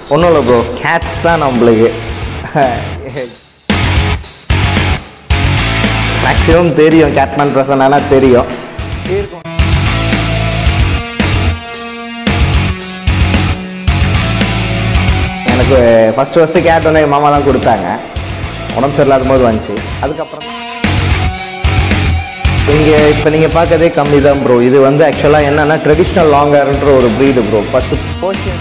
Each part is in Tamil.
ஒன்றும் இல்லை ப்ரோ கேட்ஸ் தான் நம்மளுக்கு மேக்ஸிமம் தெரியும் கேட்மேன் பிரசன்னா தெரியும் எனக்கு ஃபஸ்ட்டு ஃபஸ்ட்டு கேட் வந்து எங்கள் மாமா தான் கொடுத்தாங்க உடம்பு சரியில்லாத போது வந்துச்சு அதுக்கப்புறம் இங்கே இப்போ நீங்கள் பார்க்கறதே கம்மி தான் ப்ரோ இது வந்து ஆக்சுவலாக என்னென்னா ட்ரெடிஷ்னல் லாங்கர்ன்ற ஒரு ப்ரீடு ப்ரோ பத்து போர்ஷன்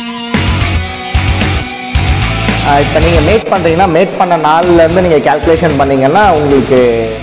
இப்போ நீங்கள் மேக் பண்ணுறீங்கன்னா மேக் பண்ண நாள்லேருந்து நீங்கள் கால்குலேஷன் பண்ணீங்கன்னா உங்களுக்கு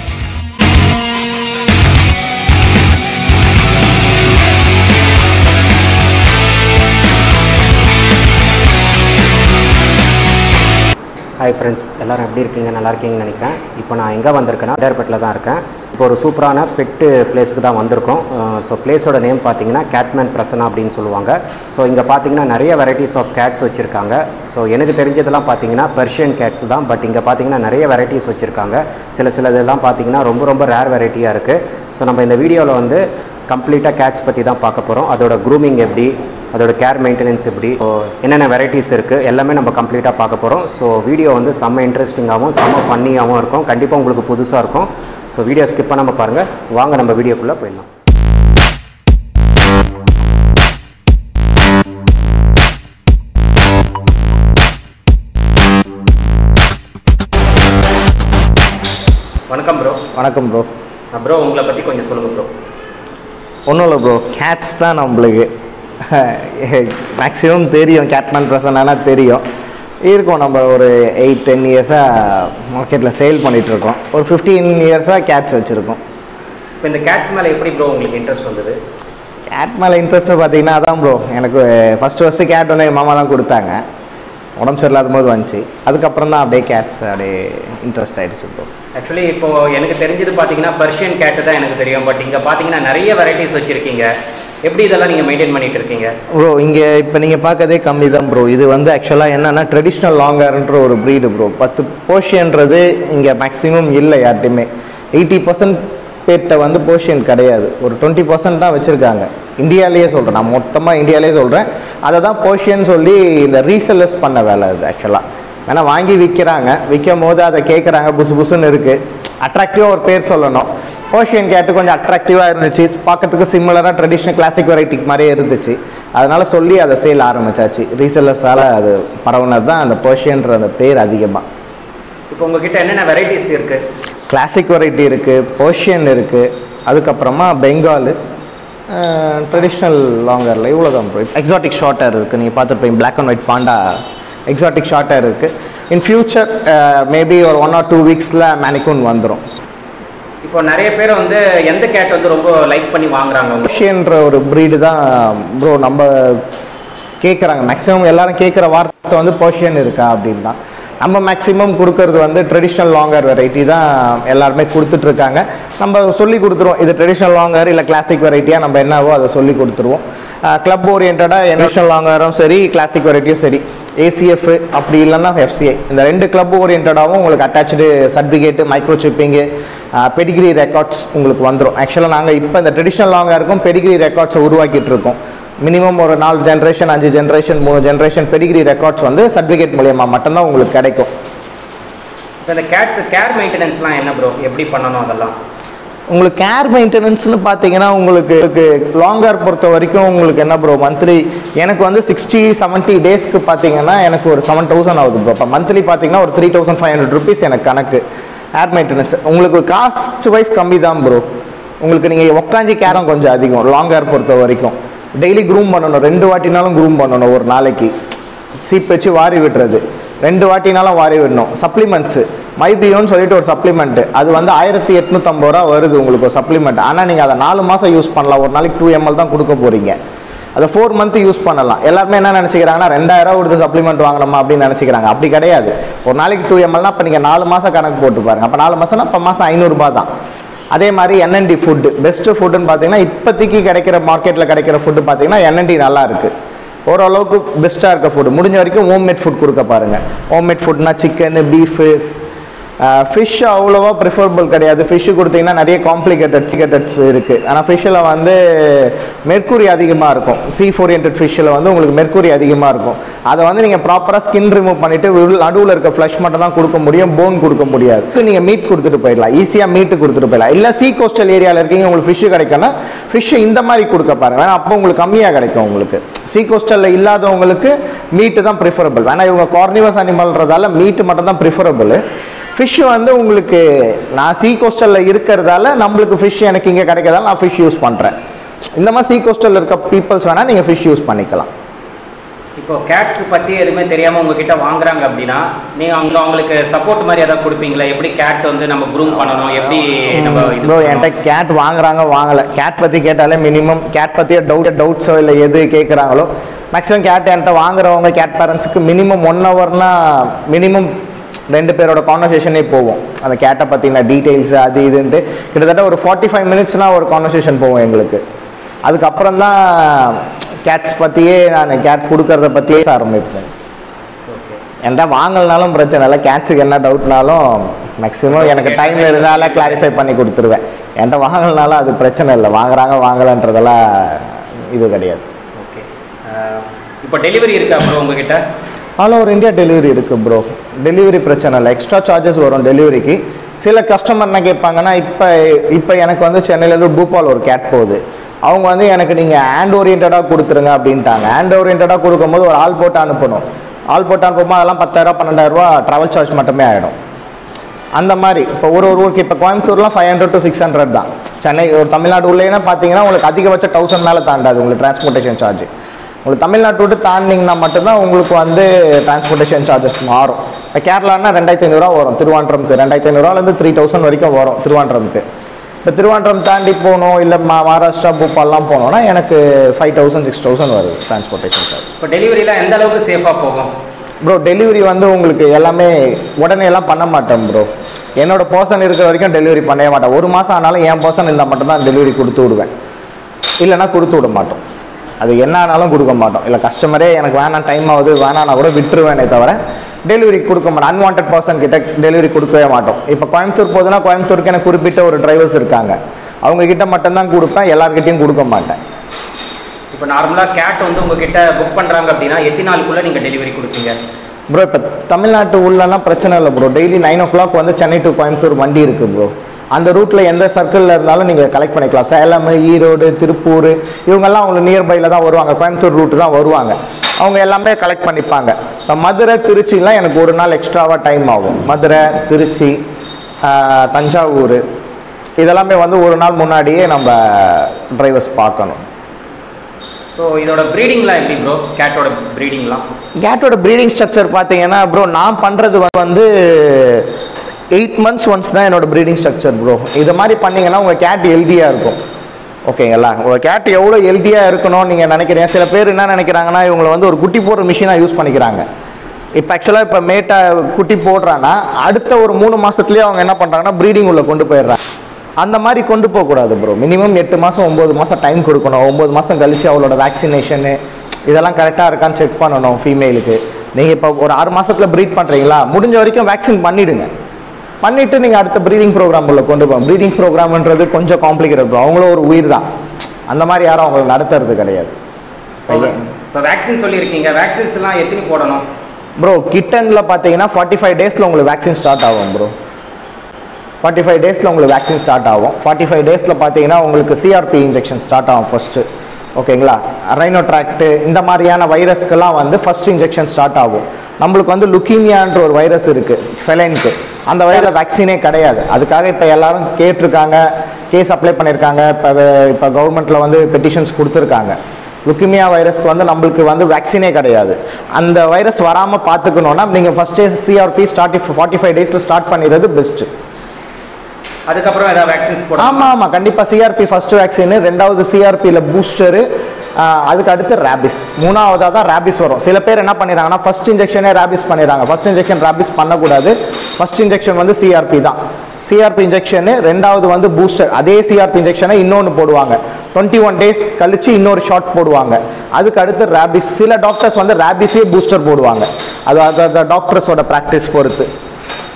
ஹாய் ஃப்ரெண்ட்ஸ் எல்லாரும் எப்படி இருக்கீங்க நல்லா இருக்கீங்கன்னு நினைக்கிறேன் இப்போ நான் எங்கே வந்திருக்கேன்னா டேர்பெட்டில் தான் இருக்கேன் இப்போ ஒரு சூப்பரான பெட்டு பிளேஸுக்கு தான் வந்திருக்கோம் ஸோ பிளேஸோட நேம் பார்த்தீங்கன்னா கேட்மேன் பிரசனா அப்படின்னு சொல்லுவாங்க ஸோ இங்கே பார்த்தீங்கன்னா நிறைய வெரைட்டிஸ் ஆஃப் கேட்ஸ் வச்சுருக்காங்க ஸோ எனக்கு தெரிஞ்சதெல்லாம் பார்த்தீங்கன்னா பெர்ஷியன் கேட்ஸ் தான் பட் இங்கே பார்த்தீங்கன்னா நிறைய வெரைட்டிஸ் வச்சுருக்காங்க சில சில இதெல்லாம் பார்த்தீங்கன்னா ரொம்ப ரொம்ப ரேர் வெரைட்டியாக இருக்குது ஸோ நம்ம இந்த வீடியோவில் வந்து கம்ப்ளீட்டாக கேட்ஸ் பற்றி தான் பார்க்க போகிறோம் அதோட க்ரூமிங் எப்படி அதோட கேர் மெயின்டெனன்ஸ் எப்படி ஸோ என்னென்ன வெரைட்டிஸ் இருக்குது எல்லாமே நம்ம கம்ப்ளீட்டாக பார்க்க போகிறோம் ஸோ வீடியோ வந்து செம்ம இன்ட்ரெஸ்டிங்காகவும் செம்ம ஃபன்னியாகவும் இருக்கும் கண்டிப்பாக உங்களுக்கு புதுசாக இருக்கும் ஸோ வீடியோ ஸ்கிப் பண்ணாமல் பாருங்கள் வாங்க நம்ம வீடியோக்குள்ளே போயிடலாம் வணக்கம் ப்ரோ வணக்கம் ப்ரோ ப்ரோ உங்களை பற்றி கொஞ்சம் சொல்லுங்கள் ப்ரோ ஒன்றும் இல்லை ப்ரோ கேட்ஸ் தான் நம்மளுக்கு மேக்ஸிமம் தெரியும் கேட்மேன் பிரசன்னா தெரியும் இருக்கும் நம்ம ஒரு எயிட் டென் இயர்ஸாக மார்க்கெட்டில் சேல் பண்ணிகிட்ருக்கோம் ஒரு ஃபிஃப்டீன் இயர்ஸாக கேட்ஸ் வச்சுருக்கோம் இப்போ இந்த கேட்ஸ் மேலே எப்படி ப்ரோ உங்களுக்கு இன்ட்ரெஸ்ட் வந்தது கேட் மேலே இன்ட்ரெஸ்ட்னு பார்த்தீங்கன்னா அதான் ப்ரோ எனக்கு ஃபஸ்ட்டு ஃபஸ்ட்டு கேட் வந்து எங்கள் மாமா தான் கொடுத்தாங்க உடம்பு சரியில்லாத போது வந்துச்சு அதுக்கப்புறம் தான் அப்படியே கேட்ஸ் அப்படியே இன்ட்ரெஸ்ட் ஆகிடுச்சு ப்ரோ ஆக்சுவலி இப்போ எனக்கு தெரிஞ்சது பார்த்தீங்கன்னா பர்ஷியன் கேட்டு தான் எனக்கு தெரியும் பட் இங்கே பார்த்தீங்கன்னா நிறைய வெரைட்டிஸ் வச்சுருக்கீங்க எப்படி இதெல்லாம் நீங்கள் மெயின்டைன் பண்ணிட்டு இருக்கீங்க ப்ரோ இங்கே இப்போ நீங்கள் பார்க்கறதே கம்மி தான் ப்ரோ இது வந்து ஆக்சுவலாக என்னென்னா ட்ரெடிஷ்னல் லாங்கர்ன்ற ஒரு ப்ரீடு ப்ரோ பத்து போர்ஷியன்றது இங்கே மேக்ஸிமம் இல்லை யார்ட்டையுமே எயிட்டி பர்சன்ட் பேர்கிட்ட வந்து போர்ஷியன் கிடையாது ஒரு டுவெண்ட்டி பர்சன்ட் தான் வச்சுருக்காங்க இந்தியாவிலேயே சொல்கிறேன் நான் மொத்தமாக இந்தியாவிலேயே சொல்கிறேன் அதை தான் போர்ஷியன் சொல்லி இந்த ரீசெல்லர்ஸ் பண்ண வேலை அது ஆக்சுவலாக ஏன்னா வாங்கி விற்கிறாங்க விற்கும் போது அதை கேட்குறாங்க புசு புசுன்னு இருக்குது அட்ராக்டிவாக ஒரு பேர் சொல்லணும் ஓஷியன் கேட்டு கொஞ்சம் அட்ராக்டிவாக இருந்துச்சு பார்க்கறதுக்கு சிமிலராக ட்ரெடிஷ்னல் கிளாசிக் வெரைட்டிக்கு மாதிரியே இருந்துச்சு அதனால் சொல்லி அதை சேல் ஆரம்பிச்சாச்சு ரீசெல்லர்ஸால் அது பரவுனது தான் அந்த பர்ஷியன்ற அந்த பேர் அதிகமாக இப்போ உங்ககிட்ட என்னென்ன வெரைட்டிஸ் இருக்குது கிளாசிக் வெரைட்டி இருக்குது பர்ஷியன் இருக்குது அதுக்கப்புறமா பெங்காலு ட்ரெடிஷ்னல் லாங்கரில் இவ்வளோ தான் ப்ரோ எக்ஸாட்டிக் ஷார்ட்டர் இருக்குது நீங்கள் பார்த்துருப்பீங்க black and white panda exotic shorthair இருக்குது இன் ஃபியூச்சர் மேபி ஒரு ஒன் ஆர் டூ வீக்ஸில் மேனிக்கூன் வந்துடும் இப்போ நிறைய பேர் வந்து எந்த கேட் வந்து ரொம்ப லைக் பண்ணி வாங்குறாங்க உங்க பர்ஷியன்ற ஒரு ப்ரீடு தான் ப்ரோ நம்ம கேட்குறாங்க மேக்ஸிமம் எல்லாரும் கேட்குற வார்த்தை வந்து பர்ஷியன் இருக்கா அப்படின்னு தான் நம்ம மேக்ஸிமம் கொடுக்கறது வந்து ட்ரெடிஷ்னல் லாங்கர் வெரைட்டி தான் எல்லாருமே கொடுத்துட்ருக்காங்க நம்ம சொல்லி கொடுத்துருவோம் இது ட்ரெடிஷ்னல் லாங்கர் இல்லை கிளாசிக் வெரைட்டியாக நம்ம என்னவோ அதை சொல்லி கொடுத்துருவோம் கிளப் ஓரியன்டாக ட்ரெடிஷ்னல் லாங்கரும் சரி கிளாசிக் வெரைட்டியும் சரி ஏசிஎஃப் அப்படி இல்லைன்னா எஃப்சிஐ இந்த ரெண்டு கிளப் ஓரியன்டாகவும் உங்களுக்கு attach certificate micro chipping pedigree records உங்களுக்கு வந்துடும் ஆக்சுவலாக நாங்கள் இப்போ இந்த ட்ரெடிஷ்னல் லாங்காக இருக்கும் பெடிகிரி ரெக்கார்ட்ஸை உருவாக்கிட்டு இருக்கோம் மினிமம் ஒரு நாலு ஜென்ரேஷன் அஞ்சு ஜென்ரேஷன் மூணு ஜென்ரேஷன் பெடிகிரி ரெக்கார்ட்ஸ் வந்து சர்டிஃபிகேட் மூலியமாக மட்டும்தான் உங்களுக்கு கிடைக்கும் இப்போ இந்த கேட்ஸ் கேர் மெயின்டெனன்ஸ்லாம் என்ன ப்ரோ எப்படி பண்ணணும் அதெல்லாம் உங்களுக்கு கேர் மெயின்டெனன்ஸ்னு பார்த்தீங்கன்னா உங்களுக்கு லாங்கர் பொறுத்த வரைக்கும் உங்களுக்கு என்ன ப்ரோ மந்த்லி எனக்கு வந்து சிக்ஸ்டி செவன்ட்டி டேஸ்க்கு பார்த்தீங்கன்னா எனக்கு ஒரு செவன் தௌசண்ட் ஆகுது ப்ரோ இப்போ மந்த்லி பார்த்தீங்கன்னா ஒரு three thousand five hundred rupees எனக்கு கணக்கு ஏர் மெயின்டெனன்ஸ் உங்களுக்கு காஸ்ட் வைஸ் கம்மி தான் ப்ரோ உங்களுக்கு நீங்கள் உட்காந்து கேரம் கொஞ்சம் அதிகம் லாங்கர் பொறுத்த வரைக்கும் டெய்லி க்ரூம் பண்ணணும் ரெண்டு வாட்டினாலும் க்ரூம் பண்ணணும் ஒரு நாளைக்கு சீப் வச்சு வாரி விடுறது ரெண்டு வாட்டினாலும் வாரி விடணும் சப்ளிமெண்ட்ஸு மைபியோன்னு சொல்லிட்டு ஒரு சப்ளிமெண்ட் அது வந்து ஆயிரத்தி எட்நூத்தம்பது ரூபா வருது உங்களுக்கு ஒரு சப்ளிமெண்ட் ஆனால் நீங்கள் அதை நாலு மாதம் யூஸ் பண்ணலாம் ஒரு நாளைக்கு டூ எம்எல் தான் கொடுக்க போகிறீங்க அதை ஃபோர் மந்த் யூஸ் பண்ணலாம் எல்லாருமே என்ன நினச்சிக்கிறாங்கன்னா ரெண்டாயிரம் கொடுத்து சப்ளிமெண்ட் வாங்கணுமா அப்படின்னு நினச்சிக்கிறாங்க அப்படி கிடையாது ஒரு நாளைக்கு டூ எம்எல்னா இப்போ நீங்கள் நாலு மாதம் கணக்கு போட்டு பாருங்க அப்போ நாலு மாதம்னா இப்போ மாதம் ஐநூறுரூபா தான் அதே மாதிரி என்என்டி ஃபுட்டு பெஸ்ட்டு ஃபுட்டுன்னு பார்த்தீங்கன்னா இப்போதைக்கு கிடைக்கிற மார்க்கெட்டில் கிடைக்கிற ஃபுட்டு பார்த்தீங்கன்னா என்என்டி நல்லா இருக்குது ஓரளவுக்கு பெஸ்ட்டாக இருக்க ஃபுட் முடிஞ்ச வரைக்கும் ஹோம்மேட் ஃபுட் கொடுக்க பாருங்கள் ஹோம்மேட் ஃபுட்னா சிக்கனு பீஃபு ஃபிஷ் அவ்வளோவா ப்ரிஃபரபிள் கிடையாது ஃபிஷ்ஷு கொடுத்தீங்கன்னா நிறைய காம்ப்ளிகேட்டட் சிகேட்டட்ஸ் இருக்குது ஆனால் ஃபிஷ்ஷில் வந்து மெர்க்குரி அதிகமாக இருக்கும் சீ ஓரியன்ட் ஃபிஷ்ஷில் வந்து உங்களுக்கு மெர்க்குரி அதிகமாக இருக்கும் அதை வந்து நீங்கள் ப்ராப்பராக ஸ்கின் ரிமூவ் பண்ணிவிட்டு நடுவில் இருக்க ஃப்ளஷ் மட்டும் தான் கொடுக்க முடியும் போன் கொடுக்க முடியாது நீங்கள் மீட் கொடுத்துட்டு போயிடலாம் ஈஸியாக மீட்டு கொடுத்துட்டு போயிடலாம் இல்லை சீ கோஸ்டல் ஏரியாவில் இருக்கீங்க உங்களுக்கு ஃபிஷ்ஷு கிடைக்கும்னா ஃபிஷ்ஷு இந்த மாதிரி கொடுக்க பாருங்க ஏன்னா அப்போ உங்களுக்கு கம்மியாக கிடைக்கும் உங்களுக்கு சீ கோஸ்டலில் இல்லாதவங்களுக்கு மீட்டு தான் ப்ரிஃபரபிள் வேணா இவங்க கார்னிவஸ் அனிமல்ன்றதால மீட்டு மட்டும் தான் ப்ரிஃபரபிள் ஃபிஷ் வந்து உங்களுக்கு நான் சீ கோஸ்டலில் இருக்கிறதால நம்மளுக்கு ஃபிஷ் எனக்கு இங்கே கிடைக்கிறதால நான் ஃபிஷ் யூஸ் பண்ணுறேன் இந்த மாதிரி சீ கோஸ்டலில் இருக்க பீப்புள்ஸ் வேணால் நீங்கள் ஃபிஷ் யூஸ் பண்ணிக்கலாம் இப்போ கேட்ஸ் பற்றி எதுவுமே தெரியாமல் உங்ககிட்ட வாங்குறாங்க அப்படின்னா நீங்கள் அவங்க அவங்களுக்கு சப்போர்ட் மாதிரி ஏதாவது கொடுப்பீங்களா எப்படி கேட் வந்து நம்ம க்ரூம் பண்ணணும் எப்படி நம்ம இது ப்ரோ பண்ணணும்? என்கிட்ட கேட் வாங்குறாங்க வாங்கலை கேட் பற்றி கேட்டாலே மினிமம் கேட் பற்றிய டவுட் டவுட்ஸோ இல்லை எது கேட்குறாங்களோ மேக்ஸிமம் கேட் என்கிட்ட வாங்குறவங்க கேட் பேரண்ட்ஸுக்கு மினிமம் ஒன் ஹவர்னா மினிமம் ரெண்டு பேரோட கான்வர்சேஷனே போவோம் அந்த கேட்டை பற்றின டீட்டெயில்ஸ் அது இதுன்ட்டு கிட்டத்தட்ட ஒரு ஃபார்ட்டி ஃபைவ் மினிட்ஸ்னால் ஒரு கான்வர்சேஷன் போவோம் எங்களுக்கு அதுக்கப்புறம் தான் கேட்ஸ் பற்றியே நான் கேட் கொடுக்கறத பற்றியே ஆரம்பிப்பேன் ஓகே என்கிட்ட வாங்கலனாலும் பிரச்சனை இல்லை கேட்ஸுக்கு என்ன டவுட்னாலும் மேக்ஸிமம் எனக்கு டைம் இருந்தால கிளாரிஃபை பண்ணி கொடுத்துருவேன் என்கிட்ட வாங்கலனாலும் அது பிரச்சனை இல்லை வாங்குறாங்க வாங்கலைன்றதெல்லாம் இது கிடையாது ஓகே இப்போ டெலிவரி இருக்கா ப்ரோ உங்ககிட்ட ஆல் ஓவர் இந்தியா டெலிவரி இருக்குது ப்ரோ டெலிவரி பிரச்சனை இல்லை எக்ஸ்ட்ரா சார்ஜஸ் வரும் டெலிவரிக்கு சில கஸ்டமர் என்ன கேட்பாங்கன்னா இப்போ இப்போ எனக்கு வந்து சென்னையிலேருந்து பூபால் ஒரு கேட் போகுது அவங்க வந்து எனக்கு நீங்கள் ஹேண்ட் ஓரியன்டாக கொடுத்துருங்க அப்படின்ட்டாங்க ஹேண்ட் ஓரியன்டாக கொடுக்கும்போது ஒரு ஆள் போட்டு அனுப்பணும் ஆள் போட்டு அனுப்பும்போது அதெல்லாம் பத்தாயிரம் பன்னெண்டாயிரரூவா ட்ராவல் சார்ஜ் மட்டுமே ஆகிடும் அந்த மாதிரி இப்போ ஒரு ஒரு ஊருக்கு இப்போ கோயம்புத்தூர்லாம் five hundred to six hundred தான் சென்னை ஒரு தமிழ்நாடு உள்ளேன்னா பார்த்தீங்கன்னா உங்களுக்கு அதிகபட்ச தௌசண்ட் மேலே தாண்டாது உங்களுக்கு டிரான்ஸ்போர்ட்டேஷன் சார்ஜ் உங்களுக்கு தமிழ்நாட்டு விட்டு தாண்டிங்கன்னா மட்டும்தான் உங்களுக்கு வந்து டிரான்ஸ்போர்ட்டேஷன் சார்ஜஸ் மாறும் இப்போ கேரளானா ரெண்டாயிரத்தி ஐநூறுரூவா வரும் திருவாண்டரம்க்கு ரெண்டாயிரத்தி ஐநூறுரூவாலேருந்து த்ரீ தௌசண்ட் வரைக்கும் வரும் திருவாண்டரம்க்கு இப்போ திருவாண்டரம் தாண்டி போகணும் இல்லை மா மகாராஷ்டிரா பூப்பால்லாம் போனோம்னா எனக்கு ஃபைவ் தௌசண்ட் சிக்ஸ் தௌசண்ட் வருது டிரான்ஸ்போர்ட்டேஷன் சார்ஜ் இப்போ டெலிவரிலாம் எந்த அளவுக்கு சேஃபாக போகும் ப்ரோ டெலிவரி வந்து உங்களுக்கு எல்லாமே உடனே எல்லாம் பண்ண மாட்டேன் ப்ரோ என்னோட பர்சன் இருக்கிற வரைக்கும் டெலிவரி பண்ணவே மாட்டேன் ஒரு மாதம் ஆனாலும் என் பர்சன் இருந்தால் மட்டும்தான் டெலிவரி கொடுத்து விடுவேன் இல்லைன்னா கொடுத்து விட மாட்டோம் அது என்ன ஆனாலும் கொடுக்க மாட்டோம் இல்லை கஸ்டமரே எனக்கு வேணாம் டைம் ஆகுது வேணாம்னா கூட விட்டுருவேனே தவிர டெலிவரி கொடுக்க மாட்டோம் அன்வான்ட் பர்சன் கிட்ட டெலிவரி கொடுக்கவே மாட்டோம் இப்போ கோயம்புத்தூர் போகுதுன்னா கோயம்புத்தூருக்கு எனக்கு குறிப்பிட்ட ஒரு டிரைவர்ஸ் இருக்காங்க அவங்க கிட்ட மட்டும்தான் கொடுப்பேன் எல்லார்கிட்டையும் கொடுக்க மாட்டேன் இப்போ நார்மலாக கேட் வந்து உங்ககிட்ட புக் பண்ணுறாங்க அப்படின்னா எத்தனை நாளுக்குள்ளே நீங்கள் டெலிவரி கொடுப்பீங்க ப்ரோ இப்போ தமிழ்நாட்டு உள்ளலாம் பிரச்சனை இல்லை bro daily nine o'clock வந்து சென்னை டு கோயம்புத்தூர் வண்டி இருக்குது ப்ரோ அந்த ரூட்டில் எந்த சர்க்கிளில் இருந்தாலும் நீங்கள் கலெக்ட் பண்ணிக்கலாம் சேலம் ஈரோடு திருப்பூர் இவங்கெல்லாம் அவங்களுக்கு நியர்பையில் தான் வருவாங்க கோயம்புத்தூர் ரூட்டு தான் வருவாங்க அவங்க எல்லாமே கலெக்ட் பண்ணிப்பாங்க இப்போ மதுரை திருச்சிலாம் எனக்கு ஒரு நாள் எக்ஸ்ட்ராவாக டைம் ஆகும் மதுரை திருச்சி ஆஹ், தஞ்சாவூர் இதெல்லாமே வந்து ஒரு நாள் முன்னாடியே நம்ம டிரைவர்ஸ் பார்க்கணும் ஸோ இதோட ப்ரீடிங்லாம் எப்படி ப்ரோ கேட்டோட ப்ரீடிங்லாம் கேட்டோட ப்ரீடிங் ஸ்ட்ரக்சர் பார்த்தீங்கன்னா ப்ரோ நான் பண்ணுறது வந்து எயிட் மந்த்ஸ் ஒன்ஸ் தான் என்னோட ப்ரீடிங் ஸ்ட்ரக்சர் ப்ரோ இது மாதிரி பண்ணீங்கன்னா உங்கள் கேட் ஹெல்த்தியாக இருக்கும் ஓகேங்களா உங்கள் கேட் எவ்வளோ ஹெல்த்தியாக இருக்கணும் நீங்கள் நினைக்கிறீங்க சில பேர் என்ன நினைக்கிறாங்கன்னா இவங்களை வந்து ஒரு குட்டி போடுற மிஷினாக யூஸ் பண்ணிக்கிறாங்க இப்போ ஆக்சுவலாக இப்போ மேட்டை குட்டி போடுறான்னா அடுத்த ஒரு மூணு மாதத்துலேயே அவங்க என்ன பண்ணுறாங்கன்னா ப்ரீடிங் உள்ள கொண்டு போயிடுறாங்க அந்த மாதிரி கொண்டு போகக்கூடாது ப்ரோ மினிமம் எட்டு மாதம் ஒம்பது மாதம் டைம் கொடுக்கணும் ஒம்பது மாதம் கழிச்சு அவளோட வேக்சினேஷனு இதெல்லாம் கரெக்டாக இருக்கான்னு செக் பண்ணணும் ஃபீமேலுக்கு நீங்கள் இப்போ ஒரு ஆறு மாசத்துல ப்ரீட் பண்ணுறீங்களா முடிஞ்ச வரைக்கும் வேக்சின் பண்ணிவிடுங்க பண்ணிவிட்டு நீங்கள் அடுத்த ப்ரீடிங் ப்ரோக்ராம் உள்ள கொண்டு போங்க ப்ரீடிங் ப்ரோக்ராம்ன்றது கொஞ்சம் காம்ப்ளிகேட்டட் ப்ரோ அவங்களும் ஒரு உயிர் தான் அந்த மாதிரி யாரும் அவங்களுக்கு நடத்துறது கிடையாது இப்போ வேக்சின் சொல்லியிருக்கீங்க வேக்சின்ஸ்லாம் எத்தனை போடணும் ப்ரோ கிட்டனில் பார்த்தீங்கன்னா ஃபார்ட்டி ஃபைவ் டேஸில் உங்களுக்கு வேக்சின் ஸ்டார்ட் ஆகும் ப்ரோ ஃபார்ட்டி ஃபைவ் டேஸில் உங்களுக்கு வேக்சின் ஸ்டார்ட் ஆகும் ஃபார்ட்டி ஃபைவ் டேஸில் பார்த்தீங்கன்னா உங்களுக்கு சிஆர்பி இன்ஜெக்ஷன் ஸ்டார்ட் ஆகும் ஃபஸ்ட்டு ஓகேங்களா ரைனோட்ராக்டு இந்த மாதிரியான வைரஸ்க்கெல்லாம் வந்து ஃபர்ஸ்ட் இன்ஜெக்ஷன் ஸ்டார்ட் ஆகும் நம்மளுக்கு வந்து லுக்கீமியான்ற ஒரு வைரஸ் இருக்குது ஃபெலைனுக்கு அந்த வைரஸ் வேக்சினே கிடையாது அதுக்காக இப்போ எல்லாரும் கேட்டிருக்காங்க கேஸ் அப்ளை பண்ணியிருக்காங்க இப்போ இப்போ கவர்மெண்ட்டில் வந்து பெட்டிஷன்ஸ் கொடுத்துருக்காங்க லுக்கிமியா வைரஸ்க்கு வந்து நம்மளுக்கு வந்து வேக்சினே கிடையாது அந்த வைரஸ் வராமல் பார்த்துக்கணுன்னா நீங்கள் ஃபஸ்ட்டே சிஆர்பி ஸ்டார்ட் ஃபார்ட்டி ஃபைவ் டேஸில் ஸ்டார்ட் பண்ணிடுறது பெஸ்ட்டு அதுக்கப்புறம் ஏதாவது வேக்சின்ஸ் போடணும் ஆமாம் ஆமாம் கண்டிப்பாக சிஆர்பி ஃபர்ஸ்ட் வேக்சின் ரெண்டாவது சிஆர்பியில் பூஸ்டரு அதுக்கு அடுத்து ரேபிஸ் மூணாவதாக தான் ரேபிஸ் வரும் சில பேர் என்ன பண்ணிடுறாங்கன்னா ஃபர்ஸ்ட் இன்ஜெக்ஷனே ரேபிஸ் பண்ணிடுறாங்க ஃபர்ஸ்ட் இன்ஜெக்ஷன் ரேபிஸ் பண்ணக்கூடாது ஃபர்ஸ்ட் இன்ஜெக்ஷன் வந்து சிஆர்பி தான் சிஆர்பி இன்ஜெக்ஷனு ரெண்டாவது வந்து பூஸ்டர் அதே சிஆர்பி இன்ஜெக்ஷனை இன்னொன்று போடுவாங்க டுவெண்ட்டி ஒன் டேஸ் கழிச்சு இன்னொரு ஷாட் போடுவாங்க அதுக்கு அடுத்து ரேபிஸ் சில டாக்டர்ஸ் வந்து ரேபிஸே பூஸ்டர் போடுவாங்க அது அது டாக்டர்ஸோட ப்ராக்டிஸ் பொறுத்து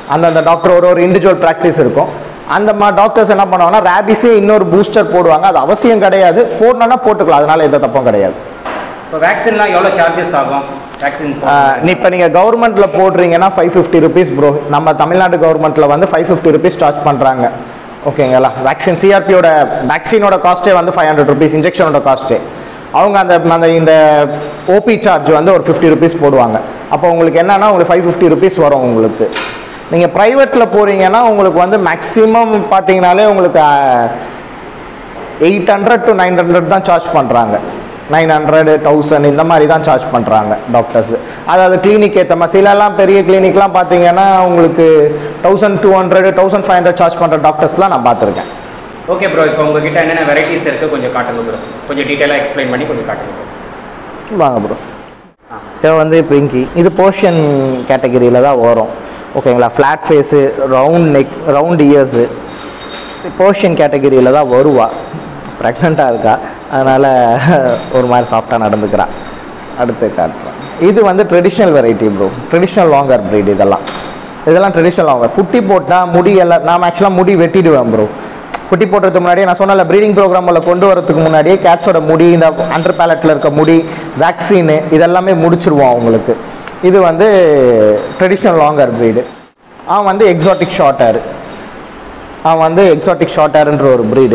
அந்தந்த டாக்டர் ஒரு ஒரு இண்டிவிஜுவல் ப்ராக்டிஸ் இருக்கும் அந்த மா டாக்டர்ஸ் என்ன பண்ணுவாங்கன்னா ரேபிஸே இன்னொரு பூஸ்டர் போடுவாங்க அது அவசியம் கிடையாது போடணும்னா போட்டுக்கலாம் அதனால எந்த தப்பும் கிடையாது இப்போ வேக்சின்லாம் எவ்வளோ சார்ஜஸ் ஆகும் வேக்சின் இப்போ நீங்கள் கவர்மெண்ட்டில் போடுறீங்கன்னா ஃபைவ் ஃபிஃப்டி ருபீஸ் ப்ரோ நம்ம தமிழ்நாடு கவர்மெண்ட்டில் வந்து ஃபைவ் ஃபிஃப்டி ருபீஸ் சார்ஜ் பண்ணுறாங்க ஓகேங்களா வேக்சின் சிஆர்பியோட வேக்சினோட காஸ்ட்டே வந்து ஃபைவ் ஹண்ட்ரட் ருபீஸ் இன்ஜெக்ஷனோட காஸ்ட்டே அவங்க அந்த அந்த இந்த ஓபி சார்ஜ் வந்து ஒரு ஃபிஃப்டி ருபீஸ் போடுவாங்க அப்போ உங்களுக்கு என்னன்னா உங்களுக்கு ஃபைவ் ஃபிஃப்டி ருபீஸ் வரும் உங்களுக்கு நீங்கள் ப்ரைவேட்டில் போகிறீங்கன்னா உங்களுக்கு வந்து மேக்ஸிமம் பார்த்தீங்கனாலே உங்களுக்கு eight hundred to nine hundred தான் சார்ஜ் பண்ணுறாங்க நைன் ஹண்ட்ரட் தௌசண்ட் இந்த மாதிரி தான் சார்ஜ் பண்ணுறாங்க டாக்டர்ஸ் அதாவது கிளினிக் ஏற்ற மாதிரி சிலலாம் பெரிய கிளினிக்லாம் பார்த்தீங்கன்னா உங்களுக்கு thousand two hundred thousand five hundred charge பண்ணுற டாக்டர்ஸ்லாம் நான் பார்த்துருக்கேன் ஓகே ப்ரோ இப்போ உங்ககிட்ட என்னென்ன வெரைட்டிஸ் இருக்குது கொஞ்சம் காட்டுங்க ப்ரோ கொஞ்சம் டீட்டெயிலாக எக்ஸ்பிளைன் பண்ணி கொஞ்சம் காட்டுங்க ப்ரோ வாங்க ப்ரோ இது வந்து பிரிங்கி இது போர்ஷன் கேட்டகரியில் தான் வரும் ஓகேங்களா flat face round neck round ears portion கேட்டகரியில் தான் வருவா ப்ரெக்னெண்ட்டாக இருக்கா அதனால் ஒரு மாதிரி சாஃப்டாக நடந்துக்கிறா அடுத்து காட்டுறேன் இது வந்து traditional variety bro traditional longer breed இதெல்லாம் இதெல்லாம் ட்ரெடிஷ்னல் லாங்கர் குட்டி போட்டால் முடி எல்லாம் நான் ஆக்சுவலாக முடி வெட்டிடுவேன் ப்ரோ குட்டி போடுறதுக்கு முன்னாடியே நான் சொன்னல ப்ரீடிங் ப்ரோக்ராமில் கொண்டு வரதுக்கு முன்னாடியே கேட்ஸோட முடி இந்த அண்டர் பேலட்டில் இருக்க முடி வேக்சின் இதெல்லாமே முடிச்சிருவோம் அவங்களுக்கு இது வந்து ட்ரெடிஷ்னல் லாங்கர் breed அவன் வந்து எக்ஸாட்டிக் ஷார்ட் ஹேர் அவன் வந்து எக்ஸாட்டிக் ஷார்ட் ஹேர்ன்ற ஒரு breed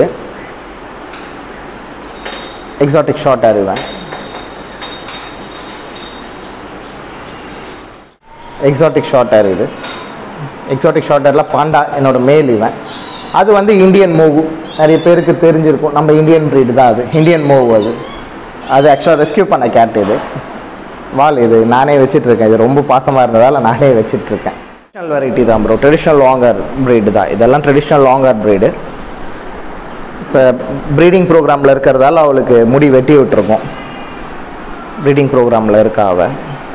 எக்ஸாட்டிக் ஷார்ட் ஹேர் இவன் எக்ஸாட்டிக் ஷார்ட் ஹேர் இது எக்ஸாட்டிக் ஷார்ட் ஹேரில் பாண்டா என்னோட மேல் இவன் அது வந்து இந்தியன் மூவ் நிறைய பேருக்கு தெரிஞ்சிருக்கும் நம்ம இந்தியன் breed தான் அது இந்தியன் மூவ் அது அது ஆக்சுவலாக ரெஸ்கியூ பண்ண கேட் இது வால் இது நானே வச்சிட்டு இருக்கேன் இது ரொம்ப பாசமாக இருந்ததால் நானே வச்சிட்டு இருக்கேன் ட்ரெடிஷ்னல் வெரைட்டி தான் ப்ரோ ட்ரெடிஷ்னல் லாங்கர் breed தான் இதெல்லாம் ட்ரெடிஷ்னல் லாங்கர் breed இப்போ ப்ரீடிங் ப்ரோக்ராமில் இருக்கிறதால அவளுக்கு முடி வெட்டி விட்டுருக்கோம் ப்ரீடிங் ப்ரோக்ராமில் இருக்கா அவ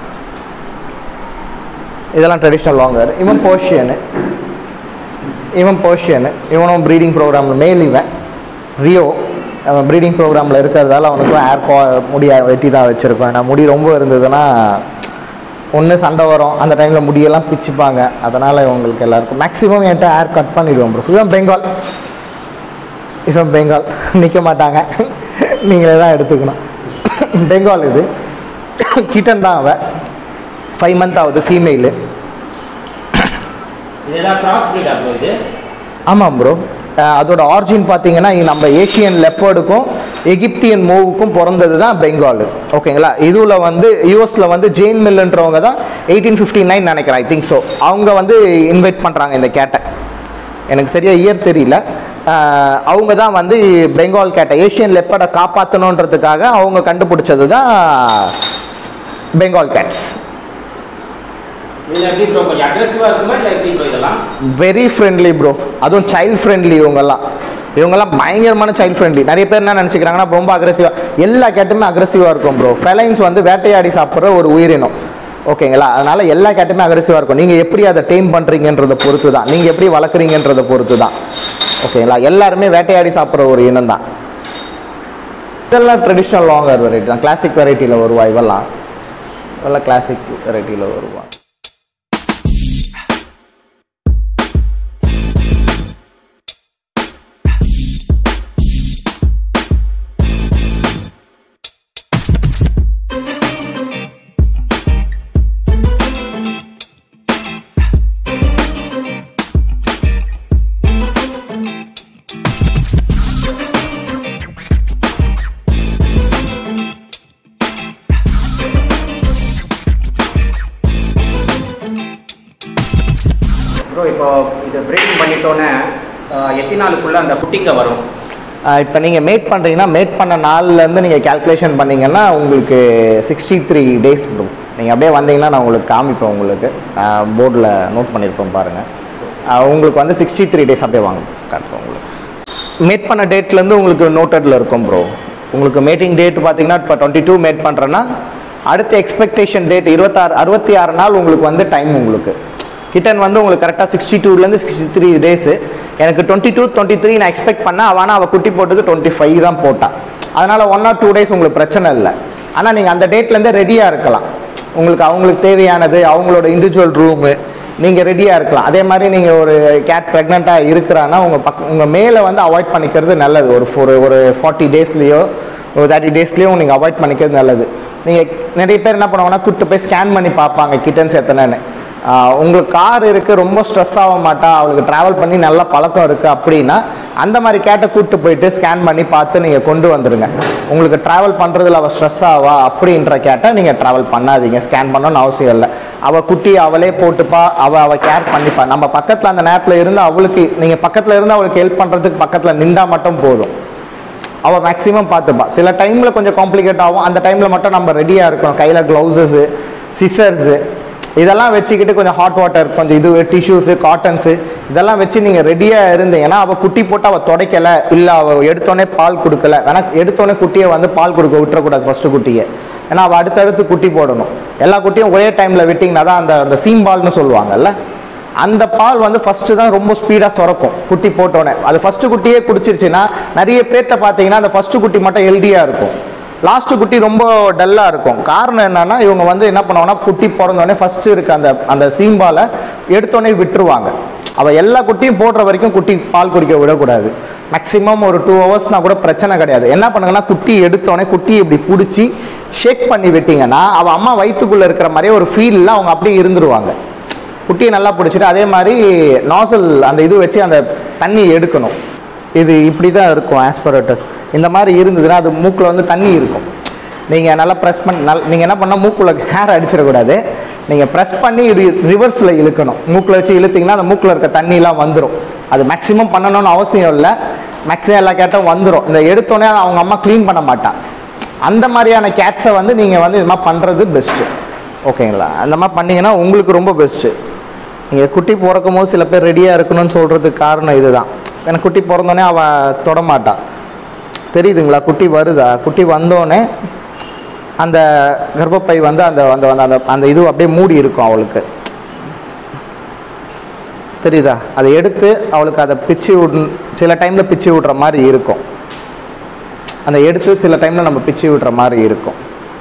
இதெல்லாம் ட்ரெடிஷ்னல் லாங்கர் இவன் போர்ஷியனு இவன் போர்ஷியனு இவனும் ப்ரீடிங் ப்ரோக்ராமில் மேல் இவன் ரியோ அவன் ப்ரீடிங் ப்ரோக்ராமில் இருக்கிறதால அவனுக்கும் ஏர் பா முடியை வெட்டி தான் வச்சுருக்கோம் ஏன்னா முடி ரொம்ப இருந்ததுன்னா ஒன்று சண்டை வரும் அந்த டைமில் முடியெல்லாம் பிச்சுப்பாங்க அதனால் இவங்களுக்கு எல்லாருக்கும் மேக்ஸிமம் என்கிட்ட ஏர் கட் பண்ணிடுவோம் ப்ரோ இவன் பெங்கால் இவன் பெங்கால் நிற்க மாட்டாங்க நீங்களே தான் எடுத்துக்கணும் பெங்கால் இது கிட்டன் தான் அவன் ஃபைவ் மந்த் ஆகுது ஃபீமேலு இதெல்லாம் கிராஸ் ப்ரீடா ப்ரோ இது ஆமாம் ப்ரோ அதோட ஆரிஜின் பார்த்தீங்கன்னா இங்க நம்ம ஏஷியன் லெப்பர்டுக்கும் எகிப்தியன் மூவுக்கும் பிறந்தது தான் பெங்கால் ஓகேங்களா இதுல வந்து யூஎஸில் வந்து ஜெயின் மில்லுன்றவங்க தான் எயிட்டீன் ஃபிஃப்டி நைன் நினைக்கிறேன் ஐ திங்க் ஸோ அவங்க வந்து இன்வைட் பண்ணுறாங்க இந்த கேட்டை எனக்கு சரியா இயர் தெரியல அஹ் அவங்க தான் வந்து பெங்கால் கேட்டை ஏஷியன் லெப்பர்டை காப்பாற்றணுன்றதுக்காக அவங்க கண்டுபிடிச்சது தான் பெங்கால் கேட்ஸ் இதில் எப்படி ப்ரோ கொஞ்சம் அக்ரெசிவாக இருக்குமா இல்லை எப்படி ப்ரோ இதெல்லாம் வெரி ஃப்ரெண்ட்லி ப்ரோ அதுவும் சைல்ட் ஃப்ரெண்ட்லி இவங்கெல்லாம் இவங்கெல்லாம் பயங்கரமான சைல்ட் ஃப்ரெண்ட்லி நிறைய பேர் என்ன நினச்சிக்கிறாங்கன்னா ரொம்ப அக்ரெசிவாக எல்லா கேட்டுமே அக்ரெசிவாக இருக்கும் ப்ரோ ஃபெலைன்ஸ் வந்து வேட்டையாடி சாப்பிட்ற ஒரு உயிரினம் ஓகேங்களா அதனால எல்லா கேட்டுமே அக்ரெசிவாக இருக்கும் நீங்கள் எப்படி அதை டெய்ம் பண்ணுறீங்கன்றதை பொறுத்து தான் நீங்கள் எப்படி வளர்க்குறீங்கன்றதை பொறுத்து தான் ஓகேங்களா எல்லாருமே வேட்டையாடி சாப்பிட்ற ஒரு இனம் தான் இதெல்லாம் ட்ரெடிஷ்னல் லாங்கர் வெரைட்டி தான் கிளாசிக் வெரைட்டியில் வருவா இவெல்லாம் இவெல்லாம் கிளாசிக் வெரைட்டியில் வருவா ப்ரோ இப்போ இது ப்ரீடிங் பண்ணிட்டோன்னே ஆஹ், எத்தனை நாளுக்குள்ள அந்த குட்டிங்க வரும் இப்போ நீங்கள் மேட் பண்ணுறீங்கன்னா மேட் பண்ண நாள்லேருந்து நீங்கள் கால்குலேஷன் பண்ணீங்கன்னா உங்களுக்கு சிக்ஸ்டி த்ரீ டேஸ் ப்ரோ நீங்கள் அப்படியே வந்தீங்கன்னா நான் உங்களுக்கு காமிப்பேன் உங்களுக்கு போர்டில் நோட் பண்ணியிருப்பேன் பாருங்கள் உங்களுக்கு வந்து சிக்ஸ்டி த்ரீ டேஸ் அப்படியே வாங்க காட்டுப்போம் உங்களுக்கு மேட் பண்ண டேட்லேருந்து உங்களுக்கு நோட்டடில் இருக்கும் ப்ரோ உங்களுக்கு மேட்டிங் டேட் பார்த்தீங்கன்னா இப்போ டுவெண்ட்டி டூ மேட் பண்ணுறேன்னா அடுத்த எக்ஸ்பெக்டேஷன் டேட் இருபத்தாறு அறுபத்தி ஆறு நாள் உங்களுக்கு வந்து டைம் உங்களுக்கு கிட்டன் வந்து உங்களுக்கு கரெக்டாக சிக்ஸ்டி டூலேருந்து சிக்ஸ்டி த்ரீ டேஸு எனக்கு டுவெண்ட்டி டூ டுவெண்ட்டி த்ரீ நான் எக்ஸ்பெக்ட் பண்ணேன் அவனா அவள் குட்டி போட்டது டுவெண்ட்டி ஃபைவ் தான் போட்டான் அதனால் ஒன் ஆர் டூ டேஸ் உங்களுக்கு பிரச்சனை இல்லை ஆனால் நீங்கள் அந்த டேட்லேருந்தே ரெடியாக இருக்கலாம் உங்களுக்கு அவங்களுக்கு தேவையானது அவங்களோட இண்டிவிஜுவல் ரூமு நீங்கள் ரெடியாக இருக்கலாம் அதே மாதிரி நீங்கள் ஒரு கேட் ப்ரெக்னெண்ட்டாக இருக்கிறான்னா உங்கள் பக் உங்கள் மேலே வந்து அவாய்ட் பண்ணிக்கிறது நல்லது ஒரு ஒரு ஒரு ஃபார்ட்டி டேஸ்லேயோ ஒரு தேர்ட்டி டேஸ்லேயும் நீங்கள் அவாய்ட் பண்ணிக்கிறது நல்லது நீங்கள் நிறைய பேர் என்ன பண்ணுவாங்கன்னா கூட்டு போய் ஸ்கேன் பண்ணி பார்ப்பாங்க கிட்டன்ஸ் எத்தனைன்னு ஆஹ் உங்களுக்கு கார் இருக்குது ரொம்ப ஸ்ட்ரெஸ் ஆக மாட்டா அவளுக்கு ட்ராவல் பண்ணி நல்ல பழக்கம் இருக்குது அப்படின்னா அந்த மாதிரி கேட்டை கூப்பிட்டு போயிட்டு ஸ்கேன் பண்ணி பார்த்து நீங்கள் கொண்டு வந்துடுங்க உங்களுக்கு ட்ராவல் பண்ணுறதுல அவள் ஸ்ட்ரெஸ் ஆவா அப்படின்ற கேட்டை நீங்கள் ட்ராவல் பண்ணாதீங்க ஸ்கேன் பண்ணணும்னு அவசியம் இல்லை அவள் குட்டி அவளே போட்டுப்பா அவள் அவள் கேர் பண்ணிப்பா நம்ம பக்கத்தில் அந்த நேரத்தில் இருந்து அவளுக்கு நீங்கள் பக்கத்தில் இருந்து அவளுக்கு ஹெல்ப் பண்ணுறதுக்கு பக்கத்தில் நின்றா மட்டும் போதும் அவள் மேக்ஸிமம் பார்த்துப்பா சில டைமில் கொஞ்சம் காம்ப்ளிகேட் ஆகும் அந்த டைமில் மட்டும் நம்ம ரெடியாக இருக்கணும் கையில் க்ளவுஸஸு சிசர்ஸு இதெல்லாம் வச்சுக்கிட்டு கொஞ்சம் ஹாட் வாட்டர் கொஞ்சம் இது டிஷ்யூஸு காட்டன்ஸு இதெல்லாம் வச்சு நீங்கள் ரெடியாக இருந்தீங்கன்னா அவள் குட்டி போட்டு அவள் துடைக்கலை இல்லை அவள் எடுத்தோடனே பால் கொடுக்கல வேணா எடுத்தோடனே குட்டியை வந்து பால் கொடுக்க விட்டுறக்கூடாது ஃபஸ்ட்டு குட்டியை ஏன்னா அவள் அடுத்தடுத்து குட்டி போடணும் எல்லா குட்டியும் ஒரே டைமில் விட்டிங்கன்னா தான் அந்த அந்த சீம்பால்னு சொல்லுவாங்கல்ல அந்த பால் வந்து ஃபர்ஸ்ட் தான் ரொம்ப ஸ்பீடாக சுரக்கும் குட்டி போட்டோன்னே அது ஃபர்ஸ்ட் குட்டியே குடிச்சிருச்சுன்னா நிறைய பேர்ட்ட பார்த்தீங்கன்னா அந்த ஃபர்ஸ்ட் குட்டி மட்டும் ஹெல்தியாக இருக்கும் லாஸ்ட் குட்டி ரொம்ப டல்லாக இருக்கும் காரணம் என்னன்னா இவங்க வந்து என்ன பண்ணுவாங்கன்னா குட்டி பிறந்தோடனே ஃபர்ஸ்ட் இருக்க அந்த அந்த சீம்பாலை எடுத்தோடனே விட்டுருவாங்க அவள் எல்லா குட்டியும் போடுற வரைக்கும் குட்டி பால் குடிக்க விடக்கூடாது மேக்ஸிமம் ஒரு டூ ஹவர்ஸ்னா கூட பிரச்சனை கிடையாது என்ன பண்ணுங்கன்னா குட்டி எடுத்தோடனே குட்டி இப்படி பிடிச்சி ஷேக் பண்ணி விட்டீங்கன்னா அவள் அம்மா வயிற்றுக்குள்ளே இருக்கிற மாதிரியே ஒரு ஃபீலில் அவங்க அப்படியே இருந்துருவாங்க குட்டியை நல்லா பிடிச்சிட்டு அதே மாதிரி நாசல் அந்த இது வச்சு அந்த தண்ணி எடுக்கணும் இது இப்படி தான் இருக்கும் ஆஸ்பரேட்டஸ் இந்த மாதிரி இருந்ததுன்னா அது மூக்கில் வந்து தண்ணி இருக்கும் நீங்கள் நல்லா ப்ரெஸ் பண்ணி நல் நீங்கள் என்ன பண்ணால் மூக்குள்ள ஹேர் அடிச்சிடக்கூடாது நீங்கள் ப்ரெஸ் பண்ணி இது ரிவர்ஸில் இழுக்கணும் மூக்கில் வச்சு இழுத்தீங்கன்னா அந்த மூக்கில் இருக்க தண்ணிலாம் வந்துடும் அது மேக்ஸிமம் பண்ணணும்னு அவசியம் இல்லை மேக்ஸிமம் எல்லா கேட்டும் வந்துடும் இந்த எடுத்தோடனே அவங்க அம்மா க்ளீன் பண்ண மாட்டான் அந்த மாதிரியான கேட்ஸை வந்து நீங்கள் வந்து இது மாதிரி பண்ணுறது பெஸ்ட்டு ஓகேங்களா அந்த மாதிரி பண்ணீங்கன்னா உங்களுக்கு ரொம்ப பெஸ்ட்டு நீங்கள் குட்டி பிறக்கும் போது சில பேர் ரெடியாக இருக்கணும்னு சொல்கிறதுக்கு காரணம் இதுதான் எனக்கு குட்டி பிறந்தோடனே அவள் தொடமாட்டா தெரியுதுங்களா குட்டி வருதா குட்டி வந்தோடனே அந்த கர்ப்பப்பை வந்து அந்த அந்த அந்த- அந்த அந்த இது அப்படியே மூடி இருக்கும் அவளுக்கு தெரியுதா அதை எடுத்து அவளுக்கு அதை பிச்சு விட் சில டைமில் பிச்சு விட்ற மாதிரி இருக்கும் அந்த எடுத்து சில டைமில் நம்ம பிச்சு விட்ற மாதிரி இருக்கும்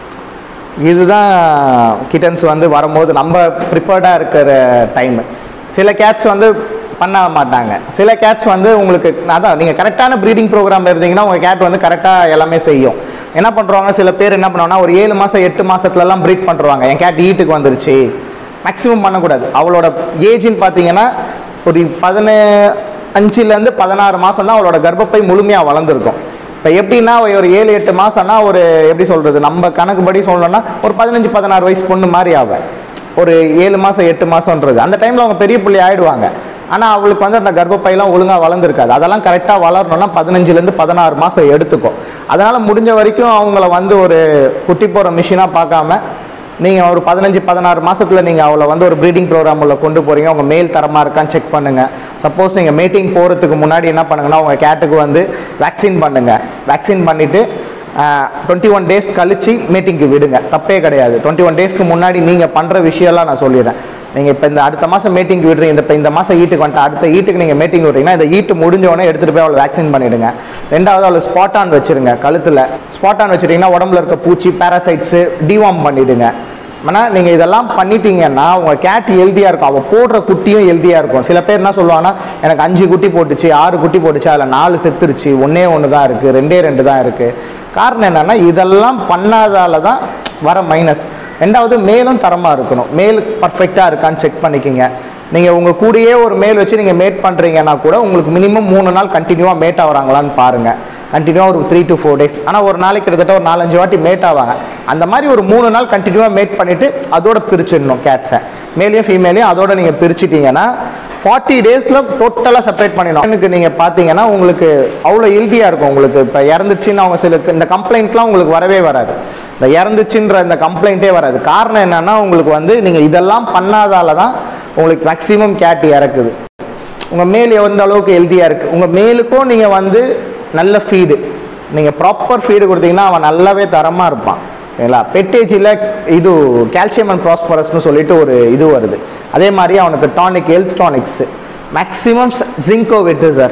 இதுதான் கிட்டன்ஸ் வந்து வரும்போது நம்ம ப்ரிப்பேர்டாக இருக்கிற டைமு சில கேட்ஸ் வந்து பண்ண மாட்டாங்க சில கேட்ஸ் வந்து உங்களுக்கு அதான் நீங்கள் கரெக்டான ப்ரீடிங் ப்ரோக்ராம் இருந்தீங்கன்னா உங்கள் கேட் வந்து கரெக்டாக எல்லாமே செய்யும் என்ன பண்ணுறாங்க சில பேர் என்ன பண்ணுவாங்கன்னா ஒரு ஏழு மாதம் எட்டு மாதத்துலலாம் ப்ரீட் பண்ணுறாங்க என் கேட் ஈட்டுக்கு வந்துருச்சு மேக்ஸிமம் பண்ணக்கூடாது அவளோட ஏஜ்னு பார்த்தீங்கன்னா ஒரு பதினே அஞ்சுலேருந்து பதினாறு மாதம் தான் அவளோட கர்ப்பப்பை முழுமையாக வளர்ந்துருக்கும் இப்போ எப்படின்னா ஒரு ஏழு எட்டு மாதம்னா ஒரு எப்படி சொல்கிறது நம்ம கணக்குப்படி சொல்லணும்னா ஒரு பதினஞ்சு பதினாறு வயசு பொண்ணு மாதிரி ஆவ ஒரு ஏழு மாதம் எட்டு மாதம்ன்றது அந்த டைமில் அவங்க பெரிய புள்ளி ஆயிடுவாங்க ஆனால் அவளுக்கு வந்து அந்த கர்ப்பப்பையெல்லாம் ஒழுங்காக வளர்ந்துருக்காது அதெல்லாம் கரெக்டாக வளரணும்னா பதினஞ்சுலேருந்து பதினாறு மாதம் எடுத்துக்கும் அதனால் முடிஞ்ச வரைக்கும் அவங்கள வந்து ஒரு குட்டி போகிற மிஷினாக பார்க்காம நீங்கள் ஒரு பதினஞ்சு பதினாறு மாசத்துல நீங்கள் அவளை வந்து ஒரு ப்ரீடிங் ப்ரோக்ராம் உள்ள கொண்டு போகிறீங்க உங்கள் மேல் தரமாக இருக்கான்னு செக் பண்ணுங்கள் சப்போஸ் நீங்கள் மீட்டிங் போகிறதுக்கு முன்னாடி என்ன பண்ணுங்கன்னா உங்கள் கேட்டுக்கு வந்து வேக்சின் பண்ணுங்கள் வேக்சின் பண்ணிவிட்டு டுவெண்ட்டி ஒன் டேஸ் கழிச்சு மீட்டிங்க்கு விடுங்க தப்பே கிடையாது டுவெண்ட்டி ஒன் டேஸ்க்கு முன்னாடி நீங்கள் பண்ணுற விஷயம்லாம் நான் சொல்லிடுறேன் நீங்கள் இப்போ இந்த அடுத்த மாதம் மீட்டிங் விடுறீங்க இந்த இப்போ இந்த மாதம் ஈட்டுக்கு வந்துட்டு அடுத்த ஈட்டுக்கு நீங்கள் மீட்டிங் விடுறீங்கன்னா இந்த ஈட்டு முடிஞ்ச உடனே எடுத்துகிட்டு போய் அவளை வேக்சின் பண்ணிவிடுங்க ரெண்டாவது அவளை ஸ்பாட் ஆன் வச்சிருங்க கழுத்தில் ஸ்பாட் ஆன் வச்சிட்டிங்கன்னா உடம்புல இருக்க பூச்சி பேராசைட்ஸு டிவார்ம் பண்ணிவிடுங்க ஆனால் நீங்கள் இதெல்லாம் பண்ணிட்டீங்கன்னா உங்கள் கேட் ஹெல்த்தியாக இருக்கும் அவள் போடுற குட்டியும் ஹெல்த்தியாக இருக்கும் சில பேர் என்ன சொல்லுவாங்கன்னா எனக்கு அஞ்சு குட்டி போட்டுச்சு ஆறு குட்டி போட்டுச்சு அதில் நாலு செத்துருச்சு ஒன்றே ஒன்று தான் இருக்குது ரெண்டே ரெண்டு தான் இருக்குது காரணம் என்னென்னா இதெல்லாம் பண்ணாதால தான் வர மைனஸ் ரெண்டாவது மேலும் தரமாக இருக்கணும் மேல் பர்ஃபெக்டாக இருக்கான்னு செக் பண்ணிக்கிங்க நீங்கள் உங்கள் கூடயே ஒரு மேல் வச்சு நீங்கள் மேட் பண்ணுறீங்கன்னா கூட உங்களுக்கு மினிமம் மூணு நாள் கண்டினியூவாக மேட் ஆகுறாங்களான்னு பாருங்கள் கண்டினியூவாக ஒரு த்ரீ டு ஃபோர் டேஸ் ஆனால் ஒரு நாளைக்கு கிட்டத்தட்ட ஒரு நாலஞ்சு வாட்டி மேட் ஆவாங்க அந்த மாதிரி ஒரு மூணு நாள் கண்டினியூவாக மேட் பண்ணிவிட்டு அதோட பிரிச்சிடணும் கேட்ஸை மேலேயும் ஃபீமேலையும் அதோட நீங்கள் பிரிச்சிட்டிங்கன்னா ஃபார்ட்டி டேஸில் டோட்டலாக செப்பரேட் பண்ணிடணும் எனக்கு நீங்கள் பார்த்தீங்கன்னா உங்களுக்கு அவ்வளோ ஹெல்த்தியாக இருக்கும் உங்களுக்கு இப்போ இறந்துச்சுன்னு அவங்க சில இந்த கம்ப்ளைண்ட்லாம் உங்களுக்கு வரவே வராது இந்த இறந்துச்சுன்ற இந்த கம்ப்ளைண்ட்டே வராது காரணம் என்னன்னா உங்களுக்கு வந்து நீங்கள் இதெல்லாம் பண்ணாதால தான் உங்களுக்கு மேக்ஸிமம் கேட் இறக்குது உங்கள் மேல் எந்த அளவுக்கு ஹெல்த்தியாக இருக்குது உங்கள் மேலுக்கும் நீங்கள் வந்து நல்ல ஃபீடு நீங்கள் ப்ராப்பர் ஃபீடு கொடுத்தீங்கன்னா அவன் நல்லாவே தரமாக இருப்பான் சரிங்களா பெட்டேஜில் இது கால்சியம் அண்ட் ப்ராஸ்பரஸ்னு சொல்லிட்டு ஒரு இது வருது அதே மாதிரி அவனுக்கு டானிக் ஹெல்த் டானிக்ஸு மேக்ஸிமம் ஜிங்கோ வெட்டு சார்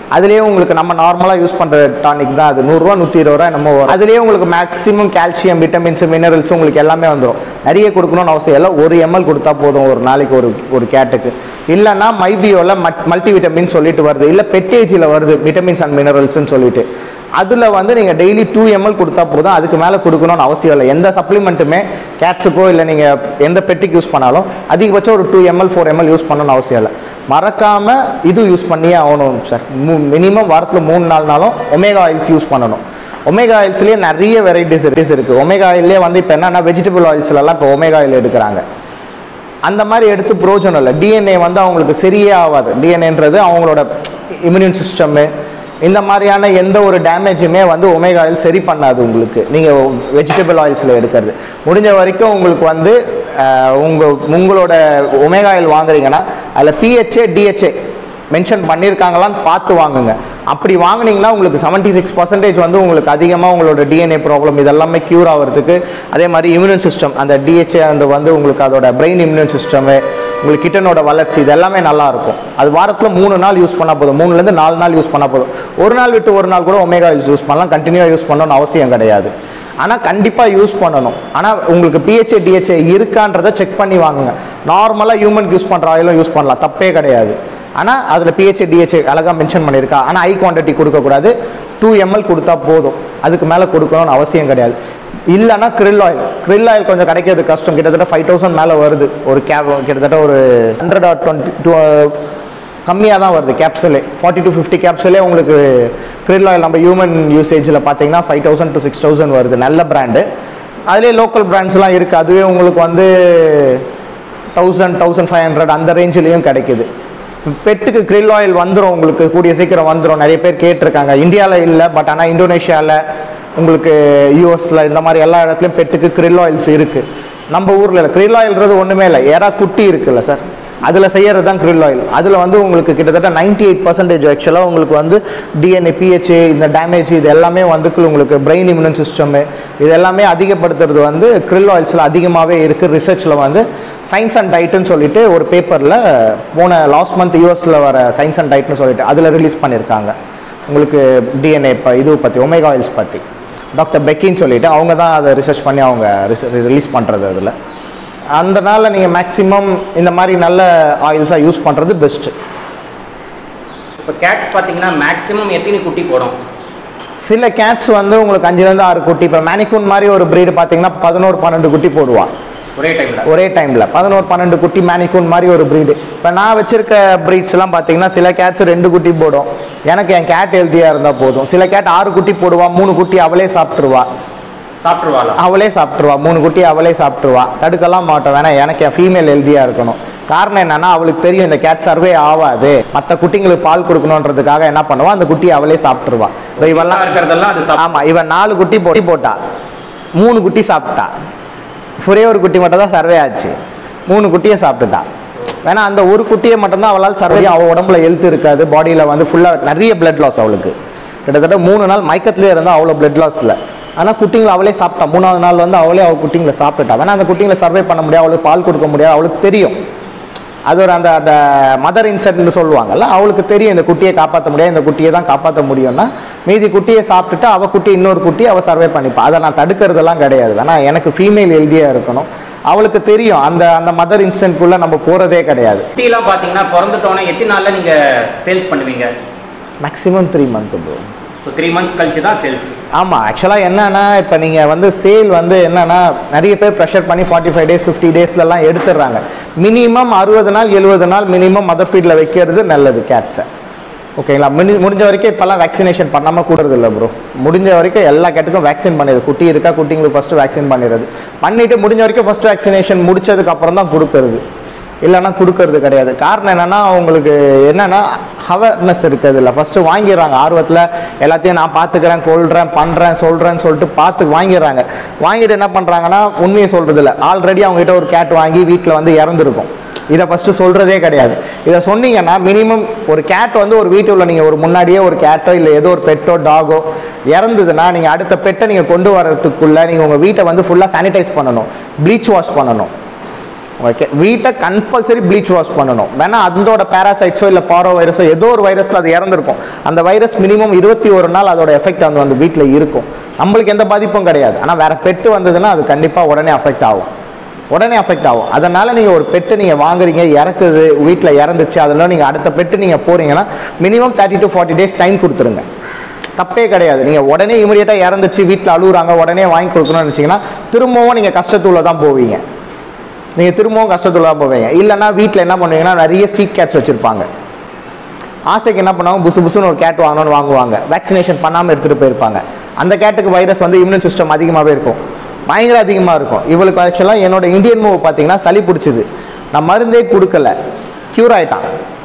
அதுலேயே உங்களுக்கு நம்ம நார்மலாக யூஸ் பண்ணுற டானிக் தான் அது நூறுரூவா நூற்றி இருபது ரூபா நம்ம வரும் அதுலேயே உங்களுக்கு மேக்ஸிமம் கால்சியம் விட்டமின்ஸ் மினரல்ஸ் உங்களுக்கு எல்லாமே வந்துடும் நிறைய கொடுக்கணும்னு அவசியம் இல்லை ஒரு எம்எல் கொடுத்தா போதும் ஒரு நாளைக்கு ஒரு ஒரு கேட்டுக்கு இல்லைன்னா மைபியோவில் மல்டி விட்டமின் சொல்லிட்டு வருது இல்லை பெட்டேஜில் வருது விட்டமின்ஸ் அண்ட் மினரல்ஸ்னு சொல்லிட்டு அதில் வந்து நீங்கள் டெய்லி டூ எம்எல் கொடுத்தா போதும் அதுக்கு மேலே கொடுக்கணும்னு அவசியம் இல்லை எந்த சப்ளிமெண்ட்டுமே கேட்ஸுக்கோ இல்லை நீங்கள் எந்த பெட்டிக்கு யூஸ் பண்ணாலும் அதிகபட்சம் ஒரு two ML four ML use பண்ணணும்னு அவசியம் இல்லை மறக்காமல் இது யூஸ் பண்ணியே ஆகணும் சார் மினிமம் வாரத்தில் மூணு நாலு நாளும் ஒமேகா ஆயில்ஸ் யூஸ் பண்ணணும் ஒமேகா ஆயில்ஸ்லேயே நிறைய வெரைட்டிஸ் இருக்குது ஒமேகா ஆயிலே வந்து இப்போ என்னன்னா வெஜிடபிள் ஆயில்ஸ்லலாம் இப்போ ஒமேகா ஆயில் எடுக்கிறாங்க அந்த மாதிரி எடுத்து பிரோஜனம் இல்லை டிஎன்ஏ வந்து அவங்களுக்கு சரியே ஆகாது டிஎன்ஏன்றது அவங்களோட இம்யூன் சிஸ்டம்மு இந்த மாதிரியான எந்த ஒரு டேமேஜுமே வந்து ஒமேகா ஆயில் சரி பண்ணாது உங்களுக்கு நீங்கள் வெஜிடபிள் ஆயில்ஸில் எடுக்கிறது முடிஞ்ச வரைக்கும் உங்களுக்கு வந்து அஹ், உங்க உங்களோட ஒமேகா ஆயில் வாங்குறீங்கன்னா அதில் பிஹெச்ஏ டிஹெச்ஏ மென்ஷன் பண்ணியிருக்காங்களான்னு பார்த்து வாங்குங்க அப்படி வாங்குனீங்கன்னா உங்களுக்கு செவன்ட்டி சிக்ஸ் பர்சன்டேஜ் வந்து உங்களுக்கு அதிகமாக உங்களோட டிஎன்ஏ ப்ராப்ளம் இதெல்லாமே க்யூர் ஆகிறதுக்கு அதே மாதிரி இம்யூன் சிஸ்டம் அந்த டிஹெச்ஏ அந்த வந்து உங்களுக்கு அதோட பிரெயின் இம்யூன் சிஸ்டமு உங்களுக்கு கிட்டனோட வளர்ச்சி இது எல்லாமே நல்லா இருக்கும் அது வாரத்தில் மூணு நாள் யூஸ் பண்ணால் போதும் மூணுலேருந்து நாலு நாள் யூஸ் பண்ணால் போதும் ஒரு நாள் விட்டு ஒரு நாள் கூட ஒமேகா யூஸ் பண்ணலாம் கண்டினியூவாக யூஸ் பண்ணணும்னு அவசியம் கிடையாது ஆனால் கண்டிப்பாக யூஸ் பண்ணணும் ஆனால் உங்களுக்கு பிஹெச்ஏ டிஹெச்ஏ இருக்கான்றதை செக் பண்ணி வாங்குங்க நார்மலாக ஹியூமனுக்கு யூஸ் பண்ணுற ஆயிலும் யூஸ் பண்ணலாம் தப்பே கிடையாது ஆனால் அதில் பிஹெச்ஏ டிஹெச்ஏ அழகாக மென்ஷன் பண்ணியிருக்கா ஆனால் ஹை குவான்டிட்டி கொடுக்கக்கூடாது டூ எம்எல் கொடுத்தா போதும் அதுக்கு மேலே கொடுக்கணும்னு அவசியம் கிடையாது இல்லைன்னா krill ஆயில் krill ஆயில் கொஞ்சம் கிடைக்கிறது கஷ்டம் கிட்டத்தட்ட ஃபைவ் தௌசண்ட் மேலே வருது ஒரு கேப் கிட்டத்தட்ட ஒரு ஹண்ட்ரட் ஆர் டுவெண்ட்டி டூ கம்மியாக தான் வருது கேப்சூலே ஃபார்ட்டி டு ஃபிஃப்டி கேப்சூலே உங்களுக்கு krill ஆயில் நம்ம ஹியூமன் யூசேஜில் பார்த்தீங்கன்னா five thousand to six thousand வருது நல்ல பிராண்டு அதுலேயே லோக்கல் பிராண்ட்ஸ்லாம் இருக்குது அதுவே உங்களுக்கு வந்து தௌசண்ட் தௌசண்ட் ஃபைவ் ஹண்ட்ரட் அந்த ரேஞ்சிலையும் கிடைக்குது பெட்டுக்கு krill ஆயில் வந்துடும் உங்களுக்கு கூடிய சீக்கிரம் வந்துடும் நிறைய பேர் கேட்டிருக்காங்க இந்தியாவில் இல்லை பட் ஆனால் இந்தோனேஷியாவில் உங்களுக்கு யூஎஸில் இந்த மாதிரி எல்லா இடத்துலையும் பெட்டுக்கு krill ஆயில்ஸ் இருக்குது நம்ம ஊரில் இல்லை krill ஆயில்ன்றது ஒன்றுமே இல்லை ஏறா குட்டி இருக்குல்ல சார் அதில் செய்யறது தான் krill ஆயில் அதில் வந்து உங்களுக்கு கிட்டத்தட்ட நைன்டி எயிட் பர்சன்டேஜ் ஆக்சுவலாக உங்களுக்கு வந்து டிஎன்ஏ பிஹெச்ஏ இந்த டேமேஜ் இது எல்லாமே வந்து உங்களுக்கு பிரெயின் இம்யூன் சிஸ்டமு இது எல்லாமே அதிகப்படுத்துறது வந்து krill ஆயில்ஸில் அதிகமாகவே இருக்குது ரிசர்ச்சில் வந்து சயின்ஸ் அண்ட் டயட்னு சொல்லிட்டு ஒரு பேப்பரில் போன லாஸ்ட் மந்த் யூஎஸில் வர சயின்ஸ் அண்ட் டயட்னு சொல்லிட்டு அதில் ரிலீஸ் பண்ணியிருக்காங்க உங்களுக்கு டிஎன்ஏ இப்போ இது பற்றி ஒமேகா ஆயில்ஸ் பற்றி டாக்டர் பெக்கின்னு சொல்லிட்டு அவங்க தான் அதை ரிசர்ச் பண்ணி அவங்க ரிலீஸ் பண்ணுறது அதில் அதனால நீங்கள் மேக்ஸிமம் இந்த மாதிரி நல்ல ஆயில்ஸாக யூஸ் பண்ணுறது பெஸ்ட்டு இப்போ கேட்ஸ் பார்த்தீங்கன்னா மேக்ஸிமம் எத்தனை குட்டி போடும் சில கேட்ஸ் வந்து உங்களுக்கு அஞ்சுலேருந்து ஆறு குட்டி இப்போ மேனிகூன் மாதிரி ஒரு breed பார்த்தீங்கன்னா பதினோரு பன்னெண்டு குட்டி போடுவான் ஒரே டைமில் ஒரே டைமில் பதினோரு பன்னெண்டு குட்டி மேனிகூன் மாதிரி ஒரு breed இப்போ நான் வச்சிருக்க breeds எல்லாம் பார்த்தீங்கன்னா சில கேட்ஸ் ரெண்டு குட்டி போடும் எனக்கு என் கேட் ஹெல்த்தியாக இருந்தால் போதும் சில கேட் ஆறு குட்டி போடுவா மூணு குட்டி அவளே சாப்பிட்ருவா சாப்பிட்ருவாளா அவளே சாப்பிட்ருவா மூணு குட்டி அவளே சாப்பிட்ருவா தடுக்கலாம் மாட்டோம் வேணா எனக்கு என் ஃபீமேல் ஹெல்த்தியாக இருக்கணும் காரணம் என்னன்னா அவளுக்கு தெரியும் இந்த கேட் சர்வே ஆகாது மற்ற குட்டிங்களுக்கு பால் கொடுக்கணுன்றதுக்காக என்ன பண்ணுவா அந்த குட்டி அவளே சாப்பிட்ருவா இப்போ இவெல்லாம் இருக்கிறதெல்லாம் அது சாப்பிடும் ஆமா இவன் நாலு குட்டி போட்டி போட்டா மூணு குட்டி சாப்பிட்டா ஒரே ஒரு குட்டி மட்டும் தான் சர்வே ஆச்சு மூணு குட்டியை சாப்பிட்டுட்டா வேணா அந்த ஒரு குட்டியை மட்டும்தான் அவளால் சர்வே அவள் உடம்புல ஹெல்த் இருக்காது பாடியில் வந்து ஃபுல்லாக நிறைய பிளட் லாஸ் அவளுக்கு கிட்டத்தட்ட மூணு நாள் மயக்கத்திலே இருந்தால் அவ்வளோ பிளட் லாஸில் ஆனால் குட்டிங்களை அவளே சாப்பிட்டா மூணாவது நாள் வந்து அவளே அவள் குட்டிங்களை சாப்பிட்டுட்டா வேணா அந்த குட்டிங்களை சர்வே பண்ண முடியாது அவளுக்கு பால் கொடுக்க முடியாது அவளுக்கு தெரியும் அது ஒரு அந்த அந்த மதர் இன்சென்ட்னு சொல்லுவாங்கல்ல அவளுக்கு தெரியும் இந்த குட்டியை காப்பாற்ற முடியாது இந்த குட்டியை தான் காப்பாற்ற முடியும்னா மீதி குட்டியை சாப்பிட்டுட்டு அவள் குட்டி இன்னொரு குட்டி அவள் சர்வே பண்ணிப்பா அதை நான் தடுக்கிறதெல்லாம் கிடையாது வேணா எனக்கு ஃபீமேல் ஹெல்தியாக இருக்கணும் அவளுக்கு தெரியும் அந்த அந்த மதர் இன்ஸ்டன்ட்குள்ளே நம்ம போகிறதே கிடையாது குட்டிலாம் பார்த்தீங்கன்னா பிறந்துட்டோன்னே எத்தனை நாளில் நீங்கள் சேல்ஸ் பண்ணுவீங்க maximum three month bro so three months கழிச்சு தான் சேல்ஸ் ஆமாம் ஆக்சுவலாக என்னன்னா இப்போ நீங்கள் வந்து சேல் வந்து என்னன்னா நிறைய பேர் ப்ரெஷர் பண்ணி ஃபார்ட்டி ஃபைவ் டேஸ் ஃபிஃப்டி டேஸ்லலாம் எடுத்துடுறாங்க மினிமம் அறுபது நாள் எழுபது நாள் மினிமம் மதர் ஃபீல்டில் வைக்கிறது நல்லது கேட்ஸை ஓகேங்களா முடி முடிஞ்ச வரைக்கும் இப்போல்லாம் வேக்சினேஷன் பண்ணாமல் கூடுறது இல்லை ப்ரோ முடிஞ்ச வரைக்கும் எல்லா கேட்டுக்கும் வேக்சின் பண்ணிடுது குட்டி இருக்கா குட்டிங்களுக்கு ஃபஸ்ட்டு வேக்சின் பண்ணிடுறது பண்ணிவிட்டு முடிஞ்ச வரைக்கும் ஃபஸ்ட் வேக்சினேஷன் முடிச்சதுக்கு அப்புறம் தான் கொடுக்கறது இல்லைன்னா கொடுக்கறது கிடையாது காரணம் என்னன்னா அவங்களுக்கு என்னன்னா அவேர்னஸ் இருக்குது இல்லை ஃபஸ்ட்டு வாங்கிடுறாங்க ஆர்வத்தில் எல்லாத்தையும் நான் பார்த்துக்கிறேன் கொள்கிறேன் பண்ணுறேன் சொல்கிறேன்னு சொல்லிட்டு பார்த்து வாங்கிடுறாங்க வாங்கிட்டு என்ன பண்ணுறாங்கன்னா உண்மையை சொல்கிறது இல்லை ஆல்ரெடி அவங்ககிட்ட ஒரு கேட் வாங்கி வீட்டில் வந்து இறந்துருக்கும் இதை ஃபஸ்ட்டு சொல்கிறதே கிடையாது இதை சொன்னீங்கன்னா மினிமம் ஒரு கேட் வந்து ஒரு வீட்டுள்ள நீங்கள் ஒரு முன்னாடியே ஒரு கேட்டோ இல்லை ஏதோ ஒரு பெட்டோ டாகோ இறந்ததுன்னா நீங்கள் அடுத்த பெட்டை நீங்கள் கொண்டு வரதுக்குள்ளே நீங்கள் உங்கள் வீட்டை வந்து ஃபுல்லாக சானிடைஸ் பண்ணணும் ப்ளீச் வாஷ் பண்ணணும் ஓகே வீட்டை கம்பல்சரி ப்ளீச் வாஷ் பண்ணணும் வேணா அதோட பேராசைட்ஸோ இல்லை பாரோ வைரஸோ ஏதோ ஒரு வைரஸில் அது இறந்துருக்கும் அந்த வைரஸ் மினிமம் இருபத்தி ஒரு நாள் அதோட எஃபெக்ட் அந்த வந்து வீட்டில் இருக்கும் நம்மளுக்கு எந்த பாதிப்பும் கிடையாது ஆனால் வேற பெட்டு வந்ததுன்னா அது கண்டிப்பாக உடனே அஃபெக்ட் ஆகும் உடனே அஃபெக்ட் ஆகும் அதனால நீங்கள் ஒரு பெட்டு நீங்கள் வாங்குறீங்க இறக்குது வீட்டில் இறந்துச்சு அதில் நீங்கள் அடுத்த பெட்டு நீங்கள் போறீங்கன்னா minimum thirty to forty days time கொடுத்துருங்க தப்பே கிடையாது நீங்கள் உடனே இமீடியட்டாக இறந்துச்சு வீட்டில் அழுகுறாங்க உடனே வாங்கி கொடுக்கணும்னு நினச்சிங்கன்னா திரும்பவும் நீங்கள் கஷ்டத்துள்ள தான் போவீங்க நீங்கள் திரும்பவும் கஷ்டத்துள்ள தான் போவீங்க இல்லைன்னா வீட்டில் என்ன பண்ணுவீங்கன்னா நிறைய ஸ்ட்ரீட் கேட்ஸ் வச்சுருப்பாங்க ஆசைக்கு என்ன பண்ணுவாங்க புசு புசுன்னு ஒரு கேட் வாங்கணும்னு வாங்குவாங்க வேக்சினேஷன் பண்ணாமல் எடுத்துகிட்டு போயிருப்பாங்க அந்த கேட்டுக்கு வைரஸ் வந்து இம்யூன் சிஸ்டம் அதிகமாகவே இருக்கும் பயங்கர அதிகமாக இருக்கும் இவளுக்கு ஆக்சுவலாக என்னோட இந்தியன் மூவ் பார்த்தீங்கன்னா சளி பிடிச்சிது நான் மருந்தே கொடுக்கல க்யூர் ஆயிட்டான்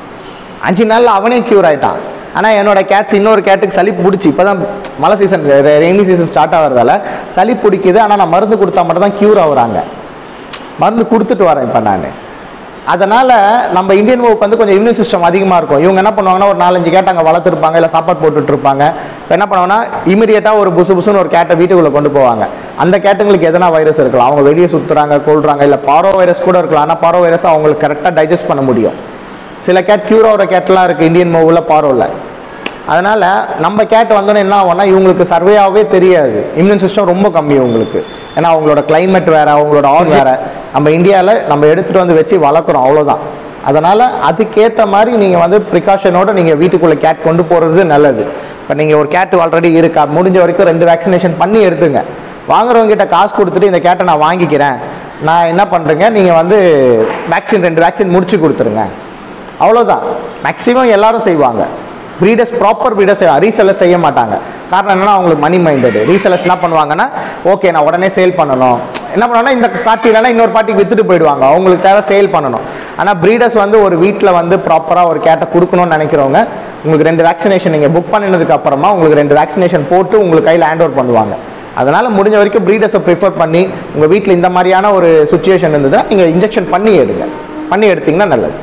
அஞ்சு நாளில் அவனே க்யூர் ஆயிட்டான் ஆனால் என்னோட கேட்ஸ் இன்னொரு கேட்டுக்கு சளி பிடிச்சி இப்போ தான் மழை சீசன் ரெய்னி சீசன் ஸ்டார்ட் ஆகிறதால சளி பிடிக்குது ஆனால் நான் மருந்து கொடுத்தா மட்டும் தான் க்யூர் ஆகுறாங்க மருந்து கொடுத்துட்டு வரேன் இப்போ நான் அதனால் நம்ம இந்தியன் மூவுக்கு வந்து கொஞ்சம் இம்யூன் சிஸ்டம் அதிகமாக இருக்கும் இவங்க என்ன பண்ணுவாங்கன்னா ஒரு நாலஞ்சு கேட்டை அங்கே வளர்த்துருப்பாங்க இல்லை சாப்பாடு போட்டுட்டு இருப்பாங்க இப்போ என்ன பண்ணுவாங்கன்னா இமீடியட்டாக ஒரு புசு புசுன்னு ஒரு கேட்டை வீட்டுக்குள்ளே கொண்டு போவாங்க அந்த கேட்டுங்களுக்கு எதனா வைரஸ் இருக்கலாம் அவங்க வெளியே சுற்றுறாங்க கொள்றாங்க இல்லை பாரோ வைரஸ் கூட இருக்கலாம் ஆனால் பாரோ வைரஸ் அவங்களுக்கு கரெக்டாக டைஜஸ்ட் பண்ண முடியும் சில கேட் க்யூர் ஆகிற கேட்லாம் இருக்குது இந்தியன் மூவில் பாரோவில் அதனால் நம்ம கேட் வந்தோன்னே என்ன ஆகும்னா இவங்களுக்கு சர்வேயாகவே தெரியாது இம்யூன் சிஸ்டம் ரொம்ப கம்மி உங்களுக்கு ஏன்னா அவங்களோட climate வேறு அவங்களோட ஆர் வேறு நம்ம இந்தியாவில் நம்ம எடுத்துகிட்டு வந்து வச்சு வளர்க்குறோம் அவ்வளோதான் அதனால் அதுக்கேற்ற மாதிரி நீங்கள் வந்து ப்ரிகாஷனோட நீங்கள் வீட்டுக்குள்ளே கேட் கொண்டு போகிறது நல்லது இப்போ நீங்கள் ஒரு கேட் ஆல்ரெடி இருக்கா முடிஞ்ச வரைக்கும் ரெண்டு வேக்சினேஷன் பண்ணி எடுத்துங்க வாங்குறவங்க கிட்ட காசு கொடுத்துட்டு இந்த கேட்டை நான் வாங்கிக்கிறேன் நான் என்ன பண்ணுறேங்க நீங்கள் வந்து வேக்சின் ரெண்டு வேக்சின் முடிச்சு கொடுத்துருங்க அவ்வளோதான் மேக்ஸிமம் எல்லாரும் செய்வாங்க ப்ரீடர்ஸ் ப்ராப்பர் ப்ரீடர்ஸ் ரீசெல்லர்ஸ் செய்ய மாட்டாங்க காரணம் என்னன்னா அவங்களுக்கு மணி மைண்டடு ரீசெல்லர்ஸ் என்ன பண்ணுவாங்கன்னா ஓகே நான் உடனே சேல் பண்ணணும் என்ன பண்ணுவாங்கன்னா இந்த பார்ட்டி இல்லைன்னா இன்னொரு பார்ட்டிக்கு வித்துட்டு போயிடுவாங்க அவங்களுக்கு தேவை சேல் பண்ணணும் ஆனால் ப்ரீடர்ஸ் வந்து ஒரு வீட்டில் வந்து ப்ராப்பராக ஒரு கேட்டை கொடுக்கணும்னு நினைக்கிறவங்க உங்களுக்கு ரெண்டு வேக்சினேஷன் நீங்கள் புக் பண்ணினதுக்கு அப்புறமா உங்களுக்கு ரெண்டு வேக்சினேஷன் போட்டு உங்களுக்கு கையில் ஹேண்ட் ஓவர் பண்ணுவாங்க அதனால முடிஞ்ச வரைக்கும் ப்ரீடர்ஸை ப்ரிஃபர் பண்ணி உங்கள் வீட்டில் இந்த மாதிரியான ஒரு சுச்சுவேஷன் இருந்ததுன்னா நீங்கள் இன்ஜெக்ஷன் பண்ணி எடுங்க பண்ணி எடுத்தீங்கன்னா நல்லது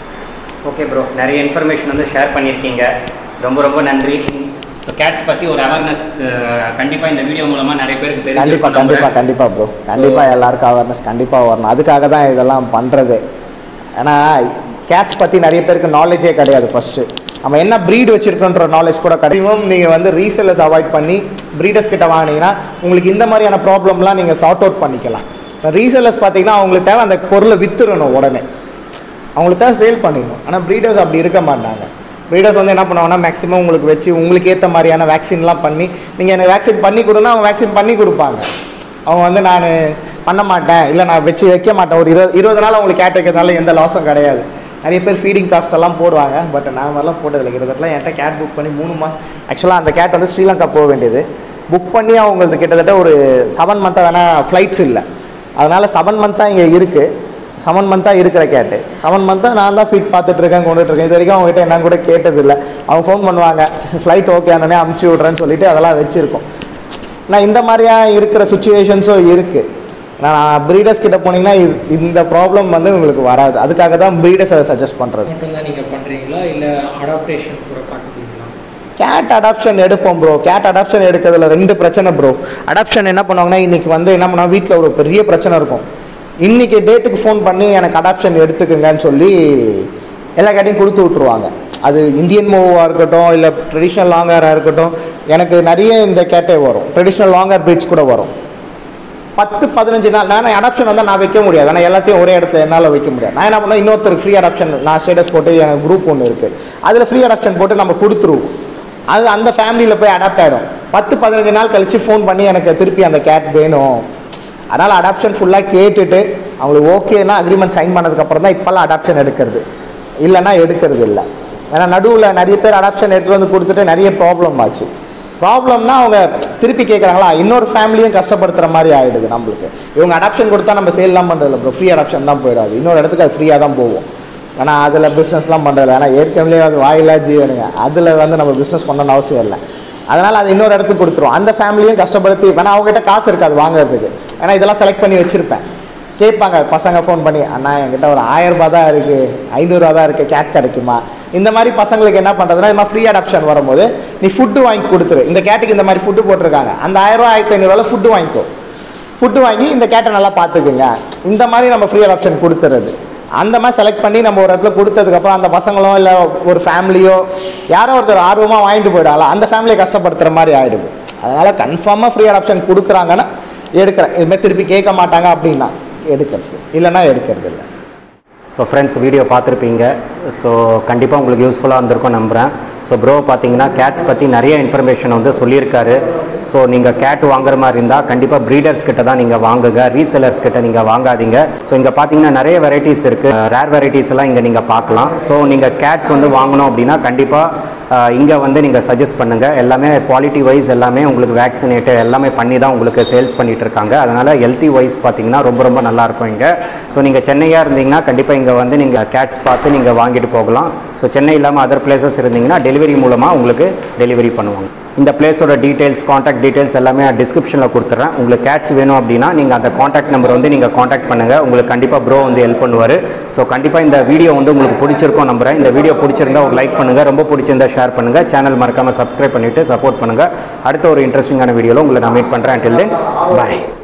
ஓகே ப்ரோ நிறைய இன்ஃபர்மேஷன் வந்து ஷேர் பண்ணியிருக்கீங்க ரொம்ப ரொம்ப நன்றி ஸோ கேட்ஸ் பற்றி ஒரு அவேர்னஸ் கண்டிப்பாக இந்த வீடியோ மூலமாக நிறைய பேருக்கு கண்டிப்பா தெரிஞ்சிருக்கும் கண்டிப்பா நம்புறேன். கண்டிப்பா ப்ரோ கண்டிப்பா எல்லாருக்கும் அவேர்னஸ் கண்டிப்பா வரணும் அதுக்காக தான் இதெல்லாம் பண்றது ஏன்னா கேட்ஸ் பத்தி நிறைய பேருக்கு நாலேஜே கிடையாது ஃபர்ஸ்ட் நம்ம என்ன ப்ரீட் வச்சிருக்கோன்ற நாலேஜ் கூட கிடைக்கும் நீங்க வந்து ரீசெல்லர்ஸ் அவாய்ட் பண்ணி ப்ரீடர்ஸ் கிட்ட வாங்கினீங்கன்னா உங்களுக்கு இந்த மாதிரியான ப்ராப்ளம்லாம் நீங்க சார்ட் அவுட் பண்ணிக்கலாம் இப்போ ரீசெல்லர்ஸ் பார்த்தீங்கன்னா அவங்களுக்கு தேவை அந்த பொருளை வித்துறணும் உடனே அவங்களுக்கு தான் சேல் பண்ணிடணும் ஆனால் ப்ரீடர்ஸ் அப்படி இருக்க மாட்டாங்க ப்ரீடர்ஸ் வந்து என்ன பண்ணுவாங்கன்னா மேக்ஸிமம் உங்களுக்கு வச்சு உங்களுக்கு ஏற்ற மாதிரியான வேக்சின்லாம் பண்ணி நீங்கள் எனக்கு வேக்சின் பண்ணி கொடுன்னா அவங்க வேக்சின் பண்ணி கொடுப்பாங்க அவங்க வந்து நான் பண்ண மாட்டேன் இல்லை நான் வச்சு வைக்க மாட்டேன் ஒரு இருபது இருபது நாள் அவங்களுக்கு கேட் வைக்கிறதுனால எந்த லாஸும் கிடையாது நிறைய பேர் ஃபீடிங் காஸ்ட் எல்லாம் போடுவாங்க பட் நான் மாதிரிலாம் போட்டதில்லை கிட்டத்தட்ட என்கிட்ட கேட் புக் பண்ணி மூணு மாதம் ஆக்சுவலாக அந்த கேட் வந்து ஸ்ரீலங்கா போக வேண்டியது புக் பண்ணி அவங்களுக்கு கிட்டத்தட்ட ஒரு செவன் மந்த்தாக வேணால் ஃப்ளைட்ஸ் இல்லை அதனால் செவன் மந்த்தாக இங்கே இருக்குது செவன் மந்த்தாக இருக்கிற கேட்டு செவன் மந்த்தாக நான் தான் ஃபீட் பார்த்துட்டு இருக்கேன் கொண்டுட்டு இருக்கேன் இது வரைக்கும் அவங்ககிட்ட என்னன்னு கூட கேட்டதில்லை அவங்க ஃபோன் பண்ணுவாங்க ஃப்ளைட் ஓகே ஆனே அமுச்சு விட்றேன்னு சொல்லிட்டு அதெல்லாம் வச்சுருக்கோம் நான் இந்த மாதிரியா இருக்கிற சுச்சுவேஷன்ஸும் இருக்குது நான் ப்ரீடர்ஸ் கிட்ட போனீங்கன்னா இது- இந்த ப்ராப்ளம் வந்து உங்களுக்கு வராது அதுக்காக தான் ப்ரீடர்ஸை சஜஸ்ட் பண்ணுறது மட்டும்தான் நீங்கள் பண்ணுறீங்களா இல்லை அடாப்டேஷன் கூட பார்க்குறீங்களா கேட் அடாப்ஷன் எடுப்போம் ப்ரோ கேட் அடாப்ஷன் எடுக்கிறதுல ரெண்டு பிரச்சனை ப்ரோ அடாப்ஷன் என்ன பண்ணுவாங்கன்னா இன்னைக்கு வந்து என்ன பண்ணுவாங்க வீட்டில் ஒரு பெரிய பிரச்சனை இருக்கும் இன்னைக்கு டேட்டுக்கு ஃபோன் பண்ணி எனக்கு அடாப்ஷன் எடுத்துக்குங்கன்னு சொல்லி எல்லா கேட்டையும் கொடுத்து விட்ருவாங்க அது இந்தியன் மூவாக இருக்கட்டும் இல்லை ட்ரெடிஷ்னல் லாங்கராக இருக்கட்டும் எனக்கு நிறைய இந்த கேட்டே வரும் ட்ரெடிஷ்னல் லாங்கர் பிரீட்ஸ் கூட வரும் பத்து பதினஞ்சு நாள் நான் அடாப்ஷன் வந்து நான் வைக்க முடியாது ஆனால் எல்லாத்தையும் ஒரே இடத்துல என்னால் வைக்க முடியாது நான் என்ன பண்ணேன் இன்னொருத்தருக்கு ஃப்ரீ அடாப்ஷன் நான் ஸ்டேட்டஸ் போட்டு எனக்கு குரூப் ஒன்று இருக்குது அதில் ஃப்ரீ அடாப்ஷன் போட்டு நம்ம கொடுத்துருவோம் அது அந்த ஃபேமிலியில் போய் அடாப்ட் ஆகிடும் பத்து பதினஞ்சு நாள் கழித்து ஃபோன் பண்ணி எனக்கு திருப்பி அந்த கேட் வேணும் அதனால் அடாப்ஷன் ஃபுல்லாக கேட்டுட்டு அவங்களுக்கு ஓகேனா அக்ரிமெண்ட் சைன் பண்ணதுக்கப்புறம் தான் இப்போல்லாம் அடாப்ஷன் எடுக்கிறது இல்லைன்னா எடுக்கிறது இல்லை ஏன்னா நடுவில் நிறைய பேர் அடாப்ஷன் எடுத்துகிட்டு வந்து கொடுத்துட்டு நிறைய ப்ராப்ளம் ஆச்சு ப்ராப்ளம்னா அவங்க திருப்பி கேட்குறாங்களா இன்னொரு ஃபேமிலியும் கஷ்டப்படுத்துகிற மாதிரி ஆகிடுது நம்மளுக்கு இவங்க அடாப்ஷன் கொடுத்தா நம்ம சேல்லாம் பண்ணுறதில்ல ப்ரோ ஃப்ரீ அடாப்ஷன் தான் போயிடாது இன்னொரு இடத்துக்கு அது ஃப்ரீயாக தான் போகும் ஏன்னா அதில் பிஸ்னஸ்லாம் பண்ணுறதில்ல ஏன்னா ஏற்கனவே அது வாயிலா ஜீவனுங்க அதில் வந்து நம்ம பிஸ்னஸ் பண்ணணும்னு அவசியம் இல்லை அதனால் அது இன்னொரு இடத்துக்கு கொடுத்துரும் அந்த ஃபேமிலியும் கஷ்டப்படுத்தி வேணா அவங்ககிட்ட காசு இருக்காது வாங்குறதுக்கு ஏன்னா இதெல்லாம் செலக்ட் பண்ணி வச்சுருப்பேன் கேட்பாங்க பசங்க ஃபோன் பண்ணி அண்ணா என்கிட்ட ஒரு ஆயிரம் ரூபாய் தான் இருக்குது ஐநூறுரூவா தான் இருக்குது கேட் கிடைக்குமா இந்த மாதிரி பசங்களுக்கு என்ன பண்ணுறதுனா இந்த மாதிரி ஃப்ரீ அடாப்ஷன் வரும்போது நீ ஃபுட்டு வாங்கி கொடுத்துரு இந்த கேட்டுக்கு இந்த மாதிரி ஃபுட்டு போட்டிருக்காங்க அந்த ஆயிரம் ரூபா ஆயிரத்தி ஐநூறுவாவில் ஃபுட்டு வாங்கிக்கோ ஃபுட்டு வாங்கி இந்த கேட்டை நல்லா பார்த்துக்குங்க இந்த மாதிரி நம்ம ஃப்ரீ ஆப்ஷன் கொடுத்துறது அந்த மாதிரி செலக்ட் பண்ணி நம்ம ஒரு இடத்துல கொடுத்ததுக்கப்புறம் அந்த பசங்களோ இல்லை ஒரு ஃபேமிலியோ யாரோ ஒருத்தர் ஆர்வமாக வாங்கிட்டு போயிடால அந்த ஃபேமிலியை கஷ்டப்படுத்துகிற மாதிரி ஆகிடுது அதனால் கன்ஃபார்மாக ஃப்ரீ ஆப்ஷன் கொடுக்குறாங்கன்னா எடுக்கிறேன் இதுமாதிரி திருப்பி கேட்க மாட்டாங்க அப்படின்னா எடுக்கிறது இல்லைன்னா எடுக்கிறது இல்லை ஸோ ஃப்ரெண்ட்ஸ் வீடியோ பார்த்துருப்பீங்க ஸோ கண்டிப்பாக உங்களுக்கு யூஸ்ஃபுல்லாக இருந்திருக்கும் நம்புகிறேன் ஸோ ப்ரோ பார்த்தீங்கன்னா கேட்ஸ் பற்றி நிறைய இன்ஃபர்மேஷன் வந்து சொல்லியிருக்காரு ஸோ நீங்கள் கேட் வாங்குற மாதிரி இருந்தால் கண்டிப்பாக ப்ரீடர்ஸ் கிட்ட தான் நீங்கள் வாங்குங்க ரீசெலர்ஸ் கிட்ட நீங்கள் வாங்காதீங்க ஸோ இங்கே பார்த்தீங்கன்னா நிறைய வெரைட்டிஸ் இருக்குது ரேர் வெரைட்டிஸ் எல்லாம் இங்கே நீங்கள் பார்க்கலாம் ஸோ நீங்கள் கேட்ஸ் வந்து வாங்கணும் அப்படின்னா கண்டிப்பாக இங்கே வந்து நீங்கள் சஜஸ்ட் பண்ணுங்கள் எல்லாமே குவாலிட்டி வைஸ் எல்லாமே உங்களுக்கு வேக்சினேட்டு எல்லாமே பண்ணி தான் உங்களுக்கு சேல்ஸ் பண்ணிட்டு இருக்காங்க அதனால் ஹெல்த்தி வைஸ் பார்த்தீங்கன்னா ரொம்ப ரொம்ப நல்லா இருக்கும் இங்கே ஸோ நீங்கள் சென்னையாக இருந்தீங்கன்னா கண்டிப்பாக இங்கே வந்து நீங்கள் கேட்ஸ் பார்த்து நீங்கள் வாங்கிட்டு போகலாம் ஸோ சென்னை இல்லாமல் அதர் பிளேசஸ் இருந்தீங்கன்னா டெலிவரி மூலமாக உங்களுக்கு டெலிவரி பண்ணுவாங்க இந்த பிளேஸோட டீட்டெயில்ஸ் காண்டாக்ட் டீட்டெயில்ஸ் எல்லாமே டிஸ்கிரிப்ஷனில் கொடுத்துட்றேன் உங்களுக்கு கேட்ஸ் வேணும் அப்படின்னா நீங்கள் அந்த காண்டாக்ட் நம்பர் வந்து நீங்கள் காண்டாக்ட் பண்ணுங்கள் உங்களுக்கு கண்டிப்பாக ப்ரோ வந்து ஹெல்ப் பண்ணுவார் ஸோ கண்டிப்பாக இந்த வீடியோ வந்து உங்களுக்கு பிடிச்சிருக்கும் நம்புறேன் இந்த வீடியோ பிடிச்சிருந்தா ஒரு லைக் பண்ணுங்கள் ரொம்ப பிடிச்சிருந்தா ஷேர் பண்ணுங்கள் சேனல் மறக்காமல் சப்ஸ்கிரைப் பண்ணிவிட்டு சப்போர்ட் பண்ணுங்கள் அடுத்த ஒரு இன்ட்ரெஸ்டிங்கான வீடியோவில் உங்களை நான் மீட் பண்ணுறேன் until then bye